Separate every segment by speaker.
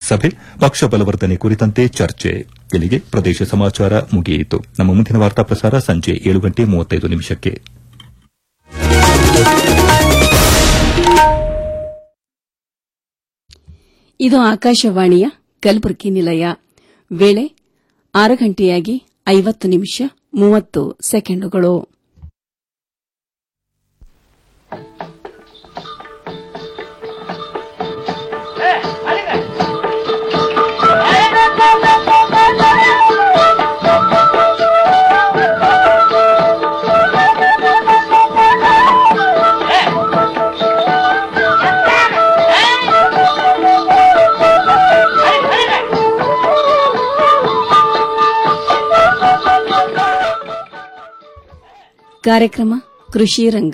Speaker 1: ಸಭೆ ಪಕ್ಷ ಬಲವರ್ಧನೆ ಕುರಿತಂತೆ ಚರ್ಚೆ ಇಲ್ಲಿಗೆ ಪ್ರದೇಶ ಸಮಾಚಾರ ಮುಗಿಯಿತು ನಮ್ಮ ಮುಂದಿನ ವಾರ್ತಾ ಪ್ರಸಾರ ಸಂಜೆ ಏಳು ಗಂಟೆ ಮೂವತ್ತೈದು ನಿಮಿಷಕ್ಕೆ
Speaker 2: ಇದು ಆಕಾಶವಾಣಿಯ ಕಲಬುರಗಿ ನಿಲಯ ವೇಳೆ ಆರು ಗಂಟೆಯಾಗಿ ಐವತ್ತು ನಿಮಿಷ ಮೂವತ್ತು ಸೆಕೆಂಡುಗಳು ಕಾರ್ಯಕ್ರಮ ಕೃಷಿ ರಂಗ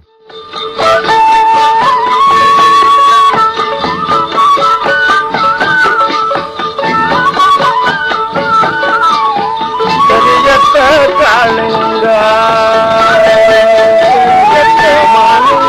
Speaker 3: ಕರಿಯತ್ತ ಕಾಳಿಂಗ ಕರಿಯತ್ತ ಮಾಲಿಂಗ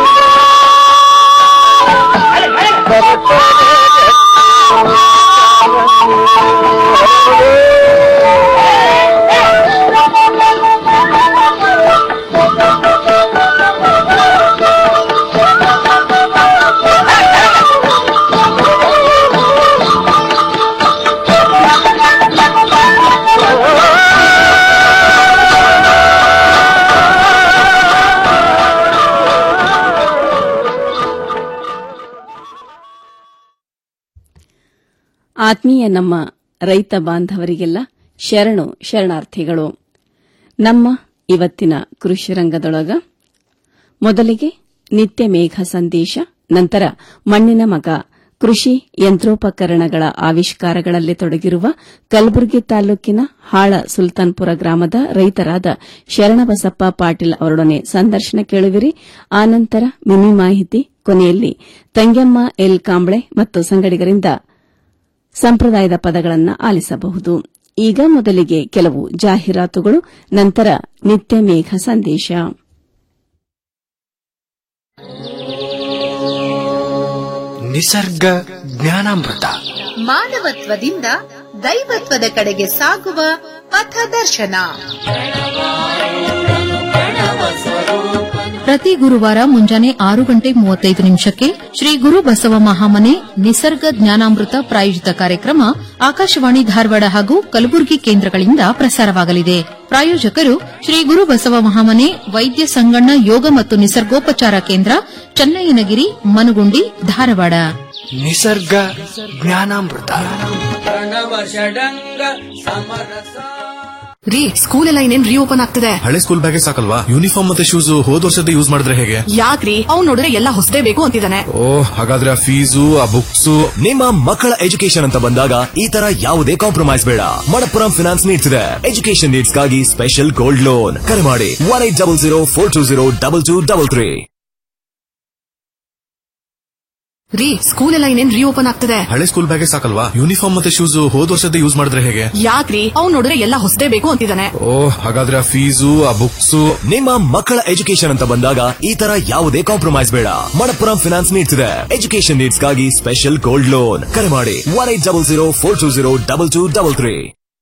Speaker 2: ಆತ್ಮೀಯ ನಮ್ಮ ರೈತ ಬಾಂಧವರಿಗೆಲ್ಲ ಶರಣು ಶರಣಾರ್ಥಿಗಳು ನಮ್ಮ ಇವತ್ತಿನ ಕೃಷಿ ರಂಗದೊಳಗ ಮೊದಲಿಗೆ ನಿತ್ಯ ಮೇಘ ಸಂದೇಶ ನಂತರ ಮಣ್ಣಿನ ಮಗ ಕೃಷಿ ಯಂತ್ರೋಪಕರಣಗಳ ಆವಿಷ್ಕಾರಗಳಲ್ಲಿ ತೊಡಗಿರುವ ಕಲಬುರಗಿ ತಾಲೂಕಿನ ಹಾಳ ಸುಲ್ತಾನ್ಪುರ ಗ್ರಾಮದ ರೈತರಾದ ಶರಣಬಸಪ್ಪ ಪಾಟೀಲ್ ಅವರೊಡನೆ ಸಂದರ್ಶನ ಕೇಳುವಿರಿ ಆನಂತರ ಮಿನಿ ಮಾಹಿತಿ ಕೊನೆಯಲ್ಲಿ ತಂಗೆಮ್ಮ ಎಲ್ ಕಾಂಬ್ಳೆ ಮತ್ತು ಸಂಗಡಿಗರಿಂದ ಸಂಪ್ರದಾಯದ ಪದಗಳನ್ನು ಆಲಿಸಬಹುದು ಈಗ ಮೊದಲಿಗೆ ಕೆಲವು ಜಾಹೀರಾತುಗಳು ನಂತರ ನಿತ್ಯ ಮೇಘ ಸಂದೇಶ
Speaker 4: ನಿಸರ್ಗ ಜ್ಞಾನಾಮೃತ
Speaker 5: ಮಾನವತ್ವದಿಂದ ದೈವತ್ವದ ಕಡೆಗೆ ಸಾಗುವ ಪಥದರ್ಶನ
Speaker 6: ಪ್ರತಿ ಗುರುವಾರ ಮುಂಜಾನೆ ಆರು ಗಂಟೆ ಮೂವತ್ತೈದು ನಿಮಿಷಕ್ಕೆ ಶ್ರೀ ಗುರು ಬಸವ ಮಹಾಮನೆ ನಿಸರ್ಗ ಜ್ಞಾನಾಮೃತ ಪ್ರಾಯೋಜಿತ ಕಾರ್ಯಕ್ರಮ ಆಕಾಶವಾಣಿ ಧಾರವಾಡ ಹಾಗೂ ಕಲಬುರಗಿ ಕೇಂದ್ರಗಳಿಂದ ಪ್ರಸಾರವಾಗಲಿದೆ ಪ್ರಾಯೋಜಕರು ಶ್ರೀ ಗುರು ಬಸವ ಮಹಾಮನೆ ವೈದ್ಯ ಸಂಗಣ್ಣ ಯೋಗ ಮತ್ತು ನಿಸರ್ಗೋಪಚಾರ ಕೇಂದ್ರ ಚನ್ನಯ್ಯನಗಿರಿ ಮನುಗುಂಡಿ ಧಾರವಾಡ
Speaker 4: ನಿಸರ್ಗ ಜ್ಞಾನಾಮೃತ
Speaker 7: ರೀ ಸ್ಕೂಲ್ ಎಲ್ಲ ಇನ್ನೇನ್ ರೀಓಪನ್ ಆಗ್ತಿದೆ
Speaker 8: ಹಳೆ ಸ್ಕೂಲ್ ಬ್ಯಾಗೇ ಸಾಕಲ್ವಾ ಯೂನಿಫಾರ್ಮ್ ಮತ್ತೆ ಶೂಸ್ ಹೋದ್ ವರ್ಷದ ಯೂಸ್ ಮಾಡಿದ್ರೆ ಹೇಗೆ
Speaker 7: ಯಾಕ್ರಿ ಅವ್ನ್ ನೋಡಿದ್ರೆ ಎಲ್ಲ ಹೊಸದೇ ಬೇಕು ಅಂತಿದ್ದಾನೆ
Speaker 8: ಓ ಹಾಗಾದ್ರೆ ಆ ಫೀಸು ಆ ಬುಕ್ಸ್
Speaker 9: ನಿಮ್ಮ ಮಕ್ಕಳ ಎಜುಕೇಶನ್ ಅಂತ ಬಂದಾಗ ಈ ತರ ಯಾವುದೇ ಕಾಂಪ್ರಮೈಸ್ ಬೇಡ ಮಣಪ್ಪುರಂ ಫಿನಾನ್ಸ್ ನೀಡ್ತಿದೆ ಎಜುಕೇಶನ್ ನೀಡ್ಸ್ಗಾಗಿ ಸ್ಪೆಷಲ್ ಗೋಲ್ಡ್ ಲೋನ್ ಕರೆ ಮಾಡಿ one eight double zero four two zero double two double three
Speaker 7: ರೀ ಸ್ಕೂಲ್ ಎಲ್ಲ ಇನ್ನೇನ್ ರೀಓಪನ್ ಆಗ್ತಿದೆ
Speaker 8: ಹಳೆ ಸ್ಕೂಲ್ ಬ್ಯಾಗೇ ಸಾಕಲ್ವಾ ಯೂನಿಫಾರ್ಮ್ ಮತ್ತೆ ಶೂಸ್ ಹೋದ್ ವರ್ಷದ ಯೂಸ್ ಮಾಡಿದ್ರೆ ಹೇಗೆ
Speaker 7: ಯಾಕ್ರಿ ಅವ್ನ್ ನೋಡಿದ್ರೆ ಎಲ್ಲ ಹೊಸದೇ ಬೇಕು ಅಂತಿದ್ದಾನೆ
Speaker 8: ಓ ಹಾಗಾದ್ರೆ ಆ ಫೀಸು ಆ ಬುಕ್ಸ್
Speaker 9: ನಿಮ್ಮ ಮಕ್ಕಳ ಎಜುಕೇಶನ್ ಅಂತ ಬಂದಾಗ ಈ ತರ ಯಾವುದೇ ಕಾಂಪ್ರಮೈಸ್ ಬೇಡ ಮಣಪ್ಪುರಂ ಫಿನಾನ್ಸ್ ನೀಡ್ತಿದೆ ಎಜುಕೇಶನ್ ನೀಡ್ಸ್ಗಾಗಿ ಸ್ಪೆಷಲ್ ಗೋಲ್ಡ್ ಲೋನ್ ಕರೆ ಮಾಡಿ one eight double zero four two zero double two double three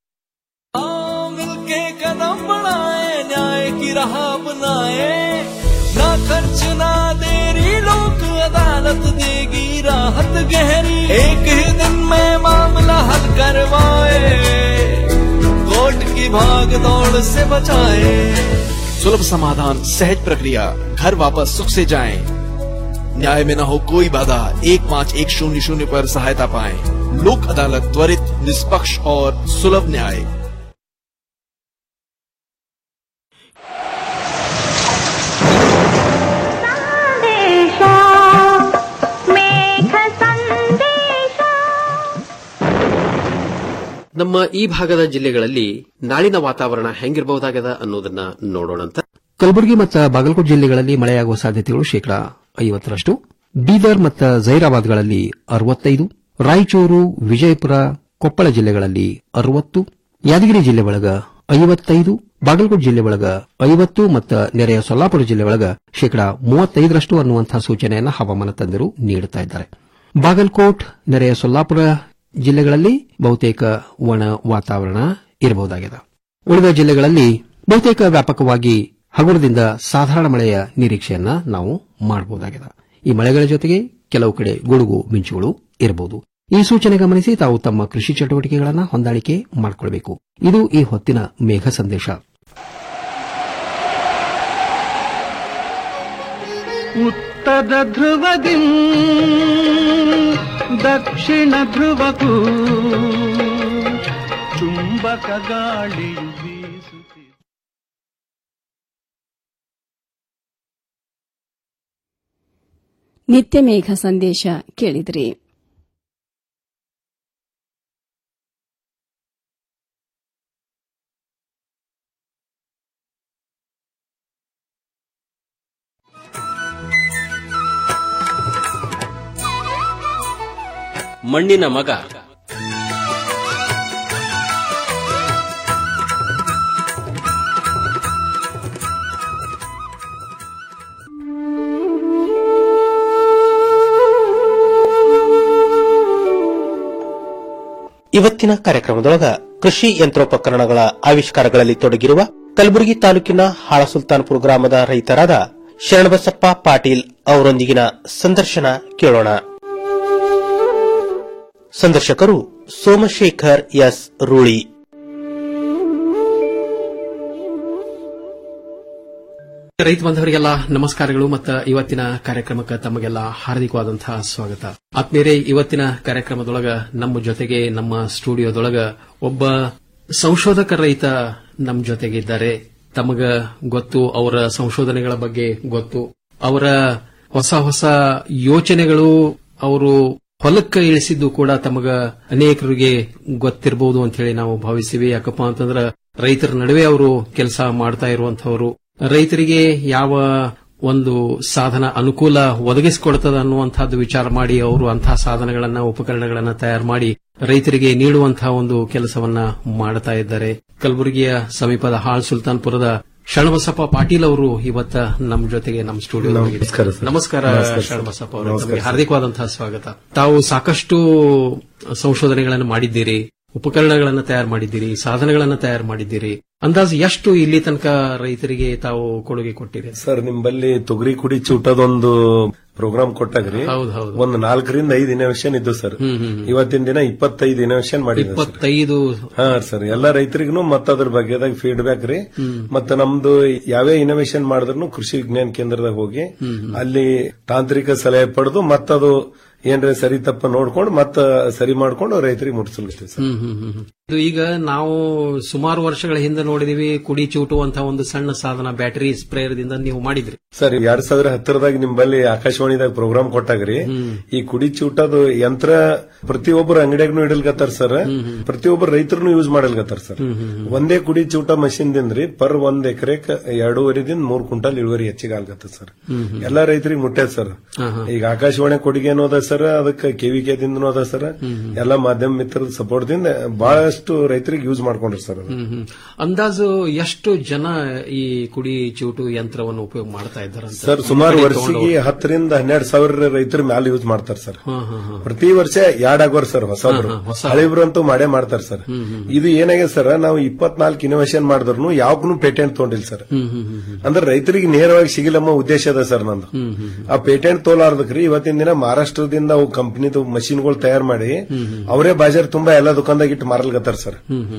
Speaker 3: मिलके कदम बढ़ाए न्याय की राह अपनाए ना खर्च ना देरी लोक अदालत देगी राहत गहरी एक ही दिन में मामला हल करवाए कोर्ट की भाग दौड़ से बचाए
Speaker 10: सुलभ समाधान सहज प्रक्रिया घर वापस सुख से जाएं। न्याय में न हो कोई बाधा एक पाँच एक शून्य शून्य पर सहायता पाएं। लोक अदालत त्वरित निष्पक्ष और सुलभ न्याय
Speaker 11: ನಮ್ಮ ಈ ಭಾಗದ ಜಿಲ್ಲೆಗಳಲ್ಲಿ ನಾಳಿನ ವಾತಾವರಣ ಹೆಂಗಿರಬಹುದಾಗದ ಅನ್ನೋದನ್ನ ನೋಡೋಣಂತ
Speaker 12: ಕಲಬುರಗಿ ಮತ್ತು ಬಾಗಲಕೋಟೆ ಜಿಲ್ಲೆಗಳಲ್ಲಿ ಮಳೆಯಾಗುವ ಸಾಧ್ಯತೆಗಳು ಶೇಕಡಾ ಐವತ್ತರಷ್ಟು ಬೀದರ್ ಮತ್ತು ಜೈರಾಬಾದ್ಗಳಲ್ಲಿ ಅರವತ್ತೈದು ರಾಯಚೂರು ವಿಜಯಪುರ ಕೊಪ್ಪಳ ಜಿಲ್ಲೆಗಳಲ್ಲಿ ಅರವತ್ತು ಯಾದಗಿರಿ ಜಿಲ್ಲೆ ಒಳಗ ಐವತ್ತೈದು ಬಾಗಲಕೋಟೆ ಜಿಲ್ಲೆ ಒಳಗ ಐವತ್ತು ಮತ್ತು ನೆರೆಯ ಸೊಲ್ಲಾಪುರ ಜಿಲ್ಲೆ ಒಳಗ ಶೇಕಡಾ ಮೂವತ್ತೈದರಷ್ಟು ಅನ್ನುವಂತಹ ಸೂಚನೆಯನ್ನು ಹವಾಮಾನ ತಜ್ಞರು ನೀಡುತ್ತಾ ಇದ್ದಾರೆ ಬಾಗಲಕೋಟ್ ನೆರೆಯ ಸೊಲ್ಲಾಪುರ ಜಿಲ್ಲೆಗಳಲ್ಲಿ ಬಹುತೇಕ ಒಣ ವಾತಾವರಣ ಇರಬಹುದಾಗಿದೆ ಉಳಿದ ಜಿಲ್ಲೆಗಳಲ್ಲಿ ಬಹುತೇಕ ವ್ಯಾಪಕವಾಗಿ ಹಗುರದಿಂದ ಸಾಧಾರಣ ಮಳೆಯ ನಿರೀಕ್ಷೆಯನ್ನ ನಾವು ಮಾಡಬಹುದಾಗಿದೆ ಈ ಮಳೆಗಳ ಜೊತೆಗೆ ಕೆಲವು ಕಡೆ ಗುಡುಗು ಮಿಂಚುಗಳು ಇರಬಹುದು ಈ ಸೂಚನೆ ಗಮನಿಸಿ ತಾವು ತಮ್ಮ ಕೃಷಿ ಚಟುವಟಿಕೆಗಳನ್ನು ಹೊಂದಾಣಿಕೆ ಮಾಡಿಕೊಳ್ಳಬೇಕು ಇದು ಈ ಹೊತ್ತಿನ ಮೇಘ ಸಂದೇಶ
Speaker 13: ಉತ್ತರ ಧ್ರುವದಿ ದಕ್ಷಿಣ ಧ್ರುವಕ್ಕೂ ಚುಂಬಕ ಗಾಳಿಯು ಬೀಸುತ್ತಿದೆ
Speaker 2: ನಿತ್ಯ ಮೇಘ ಸಂದೇಶ ಕೇಳಿದ್ರಿ
Speaker 11: ಮಣ್ಣಿನ ಮಗ
Speaker 14: ಇವತ್ತಿನ ಕಾರ್ಯಕ್ರಮದೊಳಗ ಕೃಷಿ ಯಂತ್ರೋಪಕರಣಗಳ ಆವಿಷ್ಕಾರಗಳಲ್ಲಿ ತೊಡಗಿರುವ ಕಲಬುರಗಿ ತಾಲೂಕಿನ ಹಾಳಸುಲ್ತಾನ್ಪುರ ಗ್ರಾಮದ ರೈತರಾದ ಶರಣಬಸಪ್ಪ ಪಾಟೀಲ್ ಅವರೊಂದಿಗಿನ ಸಂದರ್ಶನ ಕೇಳೋಣ ಸಂದರ್ಶಕರು ಸೋಮಶೇಖರ್ ಎಸ್ ರೂಳಿ
Speaker 15: ರೈತ ಬಾಂಧವರಿಗೆಲ್ಲ ನಮಸ್ಕಾರಗಳು ಮತ್ತು ಇವತ್ತಿನ ಕಾರ್ಯಕ್ರಮಕ್ಕೆ ತಮಗೆಲ್ಲ ಹಾರ್ದಿಕವಾದಂತಹ ಸ್ವಾಗತ ಆತ್ಮೀಯರೇ ಇವತ್ತಿನ ಕಾರ್ಯಕ್ರಮದೊಳಗ ನಮ್ಮ ಜೊತೆಗೆ ನಮ್ಮ ಸ್ಟುಡಿಯೋದೊಳಗ ಒಬ್ಬ ಸಂಶೋಧಕ ರೈತ ನಮ್ಮ ಜೊತೆಗಿದ್ದಾರೆ ತಮಗ ಗೊತ್ತು ಅವರ ಸಂಶೋಧನೆಗಳ ಬಗ್ಗೆ ಗೊತ್ತು ಅವರ ಹೊಸ ಹೊಸ ಯೋಚನೆಗಳು ಅವರು ಹೊಲಕ್ಕೆ ಇಳಿಸಿದ್ದು ಕೂಡ ತಮಗ ಅನೇಕರಿಗೆ ಗೊತ್ತಿರಬಹುದು ಅಂತ ಹೇಳಿ ನಾವು ಭಾವಿಸಿವಿ ಯಾಕಪ್ಪ ಅಂತಂದ್ರ ರೈತರ ನಡುವೆ ಅವರು ಕೆಲಸ ಮಾಡ್ತಾ ಇರುವಂತವರು ರೈತರಿಗೆ ಯಾವ ಒಂದು ಸಾಧನ ಅನುಕೂಲ ಒದಗಿಸಿಕೊಡ್ತದ ಅನ್ನುವಂತಹದ್ದು ವಿಚಾರ ಮಾಡಿ ಅವರು ಅಂತಹ ಸಾಧನಗಳನ್ನ ಉಪಕರಣಗಳನ್ನ ತಯಾರು ಮಾಡಿ ರೈತರಿಗೆ ನೀಡುವಂತಹ ಒಂದು ಕೆಲಸವನ್ನ ಮಾಡ್ತಾ ಇದ್ದಾರೆ ಕಲಬುರಗಿಯ ಸಮೀಪದ ಹಾಳ್ ಸುಲ್ತಾನ್ಪುರದ ಶರಣಬಸಪ್ಪ ಪಾಟೀಲ್ ಅವರು ಇವತ್ತ ನಮ್ಮ ಜೊತೆಗೆ ನಮ್ಮ ಸ್ಟುಡಿಯೋ
Speaker 16: ನಮಸ್ಕಾರ ಸರ್.
Speaker 15: ನಮಸ್ಕಾರ
Speaker 16: ನಮಸ್ಕಾರ ಸರ್.
Speaker 15: ಶರಣಬಸಪ್ಪ ಅವರೇ
Speaker 16: ನಮಸ್ಕಾರ
Speaker 15: ತಮಗೆ
Speaker 16: ಸರ್.
Speaker 15: ಹಾರ್ದಿಕವಾದಂತಹ ಸ್ವಾಗತ ತಾವು ಸಾಕಷ್ಟು ಸಂಶೋಧನೆಗಳನ್ನು ಮಾಡಿದ್ದೀರಿ ಉಪಕರಣಗಳನ್ನು ತಯಾರು ಮಾಡಿದ್ದೀರಿ ಸಾಧನಗಳನ್ನು ತಯಾರು ಮಾಡಿದ್ದೀರಿ ಅಂದಾಜು ಎಷ್ಟು ಇಲ್ಲಿ ತನಕ ರೈತರಿಗೆ ತಾವು ಕೊಡುಗೆ ಕೊಟ್ಟಿರಿ
Speaker 16: ಸರ್ ನಿಂಬಲ್ಲಿ ತೊಗರಿ ಕುಡಿ ಚೂಟದೊಂದು ಪ್ರೋಗ್ರಾಮ್ ಕೊಟ್ಟಾಗ್ರಿ
Speaker 15: ಹೌದು ಹೌದು
Speaker 16: ಒಂದ್ ನಾಲ್ಕರಿಂದ ಐದು ಇನೋವೇಷನ್ ಇದ್ದು ಸರ್
Speaker 15: ಹ್ಮ್, ಹ್ಮ್, ಹ್ಮ್.
Speaker 16: ಇವತ್ತಿನ ದಿನ ಇಪ್ಪತ್ತೈದು ಇನೋವೇಷನ್ ಮಾಡಿದ್ವಿ ಸರ್.
Speaker 15: ಇಪ್ಪತ್ತೈದು
Speaker 16: ಹಾ ಸರ್ ಎಲ್ಲಾ ರೈತರಿಗೂ ಮತ್ತ ಅದ್ರ ಬಗ್ಗೆದಾಗ ಫೀಡ್ಬ್ಯಾಕ್ ರೀ
Speaker 15: ಹ್ಮ್.
Speaker 16: ಮತ್ತ ನಮ್ದು ಯಾವೇ ಇನೋವೇಷನ್ ಮಾಡಿದ್ರು ಕೃಷಿ ವಿಜ್ಞಾನ ಕೇಂದ್ರದಾಗ ಹೋಗಿ
Speaker 15: ಹ್ಮ್, ಹ್ಮ್.
Speaker 16: ಅಲ್ಲಿ ತಾಂತ್ರಿಕ ಸಲಹೆ ಪಡೆದು ಮತ್ತದು ಏನ್ರ ಸರಿ ತಪ್ಪ ನೋಡ್ಕೊಂಡು ಮತ್ತ ಸರಿ ಮಾಡ್ಕೊಂಡು ರೈತರಿಗೆ ಮುಟ್ಟಿಸ್ಲಿರ್ತೀವಿ ಸರ್
Speaker 15: ಹ್ಮ್, ಹ್ಮ್, ಹ್ಮ್, ಹ್ಮ್. ಇದು ಈಗ ನಾವು ಸುಮಾರು ವರ್ಷಗಳ ಹಿಂದೆ ನೋಡಿದೀವಿ ಕುಡಿ ಚೂಟುವಂತಹ ಒಂದು ಸಣ್ಣ ಸಾಧನ ಬ್ಯಾಟರಿ ಸ್ಪ್ರೇಯರ್ದಿಂದ ನೀವು ಮಾಡಿದ್ರಿ
Speaker 16: ಸರ್ ಎರಡ್ ಸಾವಿರ ಹತ್ತರದಾಗ ನಿಂಬಲ್ಲಿ ಆಕಾಶವಾಣಿದಾಗ ಪ್ರೋಗ್ರಾಮ್ ಕೊಟ್ಟಾಗ್ರಿ ಈ ಕುಡಿ ಚೂಟದು ಯಂತ್ರ ಪ್ರತಿಯೊಬ್ಬರು ಅಂಗಡಿಯಾಗ್ನು ಇಡಲ್ಗತ್ತಾರ ಸರ್ ಪ್ರತಿಯೊಬ್ಬರು ರೈತರು ಯೂಸ್ ಮಾಡಲ್ಗತ್ತಾರ ಸರ್ ಒಂದೇ ಕುಡಿ ಚೂಟ ಮಷಿನ್ ದಿಂದ್ರಿ ಪರ್ ಒಂದ್ ಎಕರೆಕ್ ಎರಡೂವರೆದಿಂದ ಮೂರ್ ಕ್ವಿಂಟಲ್ ಇಳುವರಿ ಹೆಚ್ಚಿಗೆ ಆಗ್ಲತ್ತ ಸರ್ ಎಲ್ಲಾ ರೈತರಿಗೆ ಮುಟ್ಟ್ಯಾದ ಸರ್ ಈಗ ಆಕಾಶವಾಣಿ ಕೊಡುಗೆನೂ ಅದ ಸರ್ ಅದಕ್ಕೆ ಕೆವಿಕೆ ದಿಂದನೂ ಅದ ಸರ್ ಎಲ್ಲಾ ಮಾಧ್ಯಮ ಮಿತ್ರದ ಸಪೋರ್ಟ್ ದಿಂದ ಬಹಳಷ್ಟು ರೈತರಿಗೆ ಯೂಸ್ ಮಾಡ್ಕೊಂಡ್ರಿ ಸರ್ ಅದು
Speaker 15: ಹ್ಮ್, ಹ್ಮ್. ಅಂದಾಜು ಎಷ್ಟು ಜನ ಈ ಕುಡಿ ಚೂಟು ಯಂತ್ರವನ್ನು ಉಪಯೋಗ ಮಾಡ್ತಾ ಇದ್ದಾರೆ
Speaker 16: ಸರ್ ಸುಮಾರು ವರ್ಷಿಗೆ ಹತ್ತರಿಂದ ಹನ್ನೆರಡು ಸಾವಿರ ರೈತರ ಮ್ಯಾಲ ಯೂಸ್ ಮಾಡ್ತಾರೆ ಸರ್ ಪ್ರತಿ ವರ್ಷ ಎರಡ್ ಆಗೋರ್ ಸರ್ ಹೊಸಬ್ರು
Speaker 15: ಹಾ, ಹಾ, ಹೊಸ.
Speaker 16: ಹಳಿಬ್ರಂತೂ ಮಾಡೇ ಮಾಡ್ತಾರೆ ಸರ್ ಇದು ಏನಾಗಿದೆ ಸರ್ ನಾವು ಇಪ್ಪತ್ನಾಲ್ಕು ಇನೋವೇಷನ್ ಮಾಡಿದ್ರು ಯಾವಕ್ಕೂ ಪೇಟೆಂಟ್ ತಗೊಂಡಿಲ್ಲ ಸರ್ ಅಂದ್ರೆ ರೈತರಿಗೆ ನೇರವಾಗಿ ಸಿಗಿಲಮ್ಮ ಉದ್ದೇಶ ಅದ ಸರ್ ನಂದು ಆ ಪೇಟೆಂಟ್ ತೋಲಾರ್ದಕ್ರಿ ಇವತ್ತಿನ ದಿನ ಮಹಾರಾಷ್ಟ್ರದಿಂದ ಅವು ಕಂಪನಿದು ಮಷಿನ್ಗಳು ತಯಾರು ಮಾಡಿ ಅವರೇ ಬಾಜಾರ್ ತುಂಬಾ ಎಲ್ಲಾ ದುಕಾನ್ದಾಗ ಇಟ್ಟು ಮಾರಲ್ಗತ್ತಾರ ಸರ್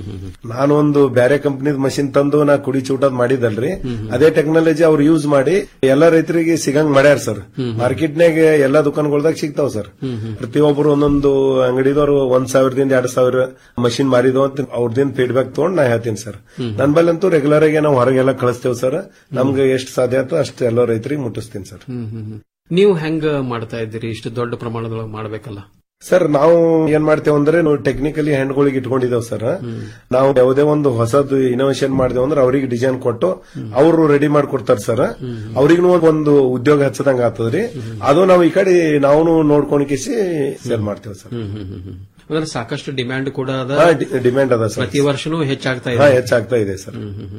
Speaker 16: ನಾನು ಒಂದು ಬೇರೆ ಕಂಪನಿದ ಮಷಿನ್ ತಂದು ನಾ ಕುಡಿ ಚೂಟದ್ ಮಾಡಿದಲ್ರಿ ಅದೇ ಟೆಕ್ನಾಲಜಿ ಅವ್ರು ಯೂಸ್ ಮಾಡಿ ಎಲ್ಲಾ ರೈತರಿಗೆ ಸಿಗಂಗ್ ಮಾಡ್ಯಾರ ಸರ್ ಮಾರ್ಕೆಟ್ನಾಗ ಎಲ್ಲಾ ದುಕಾನ್ಗಳ್ದಾಗ ಸಿಗ್ತಾವ್ ಸರ್ ಪ್ರತಿಯೊಬ್ಬರು ಒಂದೊಂದು ಅಂಗಡಿದವ್ರು ಒಂದ್ ಸಾವಿರದಿಂದ ಎರಡ್ ಸಾವಿರ ಮಷಿನ್ ಮಾರಿದೋ ಅಂತ ಅವ್ರದಿಂದ ಫೀಡ್ಬ್ಯಾಕ್ ತಗೊಂಡ್ ನಾ ಹೇಳ್ತೀನಿ ಸರ್ ನನ್ ಬಲ್ಲಂತೂ ರೆಗ್ಯುಲರ್ ಆಗಿ ನಾವು ಹೊರಗೆಲ್ಲ ಕಳಿಸ್ತೇವೆ ಸರ್ ನಮ್ಗೆ ಎಷ್ಟು ಸಾಧ್ಯ ಆಯ್ತು ಅಷ್ಟು ಎಲ್ಲ ರೈತರಿಗೆ ಮುಟ್ಟಿಸ್ತೀನಿ ಸರ್
Speaker 15: ಹ್ಮ್, ಹ್ಮ್, ಹ್ಮ್. ನೀವು ಹೆಂಗ ಮಾಡ್ತಾ ಇದ್ದೀರಿ ಇಷ್ಟು ದೊಡ್ಡ ಪ್ರಮಾಣದೊಳಗೆ ಮಾಡಬೇಕಲ್ಲ
Speaker 16: ಸರ್ ನಾವು ಏನ್ ಮಾಡ್ತೇವೆ ಅಂದ್ರೆ ನಾವು ಟೆಕ್ನಿಕಲಿ ಹ್ಯಾಂಡ್ಗಳಿಗೆ ಇಟ್ಕೊಂಡಿದ್ದೇವೆ ಸರ್ ನಾವು ಯಾವುದೇ ಒಂದು ಹೊಸದು ಇನೋವೇಷನ್ ಮಾಡಿದೇವೆ ಅಂದ್ರೆ ಅವ್ರಿಗೆ ಡಿಸೈನ್ ಕೊಟ್ಟು ಅವರು ರೆಡಿ ಮಾಡ್ಕೊಡ್ತಾರೆ ಸರ್ ಅವ್ರಿಗೂ ಒಂದು ಉದ್ಯೋಗ ಹಚ್ಚದಂಗ ಆಗ್ತದ್ರಿ ಅದು ನಾವು ಈ ಕಡೆ ನಾವು ನೋಡ್ಕೊಂಡಿಸಿ ಸೇಲ್ ಮಾಡ್ತೇವೆ ಸರ್
Speaker 15: ಅಂದ್ರೆ ಸಾಕಷ್ಟು ಡಿಮ್ಯಾಂಡ್ ಕೂಡ ಅದ
Speaker 16: ಹಾ, ಡಿ- ಡಿಮ್ಯಾಂಡ್ ಅದ ಸರ್
Speaker 15: ಪ್ರತಿ ವರ್ಷನೂ ಹೆಚ್ಚಾಗ್ತಾ
Speaker 16: ಹಾ
Speaker 15: ಇದೆ
Speaker 16: ಹೆಚ್ಚಾಗ್ತಾ ಇದೆ ಸರ್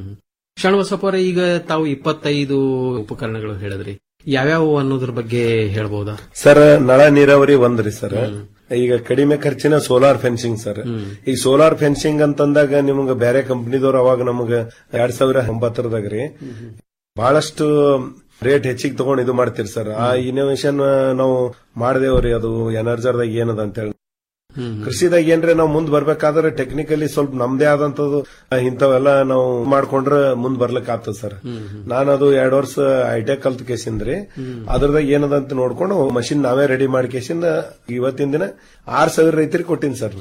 Speaker 15: ಶರಣಬಸಪ್ಪ ಅವರೇ ಈಗ ತಾವು ಇಪ್ಪತ್ತೈದು ಉಪಕರಣಗಳು ಹೇಳಿದ್ರಿ ಯಾವ್ಯಾವ ಅನ್ನೋದ್ರ ಬಗ್ಗೆ ಹೇಳ್ಬೋದಾ
Speaker 16: ಸರ್ ನಳ ನೀರಾವರಿ ಒಂದ್ರಿ ಸರ್ ಈಗ ಕಡಿಮೆ ಖರ್ಚಿನ ಸೋಲಾರ್ ಫೆನ್ಸಿಂಗ್ ಸರ್ ಈ ಸೋಲಾರ್ ಫೆನ್ಸಿಂಗ್ ಅಂತಂದಾಗ ನಿಮ್ಗೆ ಬೇರೆ ಕಂಪನಿದವ್ರು ಅವಾಗ ನಮ್ಗ ಎರಡ್ ಸಾವಿರ ಒಂಬತ್ತರದಾಗ ರೀ ಬಹಳಷ್ಟು ರೇಟ್ ಹೆಚ್ಚಿಗೆ ತಗೊಂಡ್ ಇದು ಮಾಡ್ತೀರಿ ಸರ್ ಆ ಇನೋವೇಷನ್ ನಾವು ಮಾಡ್ದೇವ್ರಿ ಅದು ಎನರ್ಜರ್ದಾಗ ಏನದ ಅಂತ ಹೇಳಿ ಕೃಷಿದಾಗ ಏನ್ರೆ ನಾವು ಮುಂದ್ ಬರ್ಬೇಕಾದ್ರೆ ಟೆಕ್ನಿಕಲಿ ಸ್ವಲ್ಪ ನಮ್ದೇ ಆದಂತದ್ದು ಇಂಥವೆಲ್ಲ ನಾವು ಮಾಡ್ಕೊಂಡ್ರೆ ಮುಂದ್ ಬರ್ಲಿಕ್ಕೆ ಆಗ್ತದೆ ಸರ್ ನಾನು ಅದು ಎರಡ್ ವರ್ಷ ಐಟೆಕ್ ಕಲ್ತ್ ಕೇಸಿಂದ್ರಿ ಅದ್ರದಾಗ ಏನದ ಅಂತ ನೋಡ್ಕೊಂಡು ಮಷಿನ್ ನಾವೇ ರೆಡಿ ಮಾಡಿ ಕೇಸಿಂದ ಇವತ್ತಿನ ದಿನ ಆರ್ ಸಾವಿರ ರೈತರಿಗೆ ಕೊಟ್ಟಿನಿ ಸರ್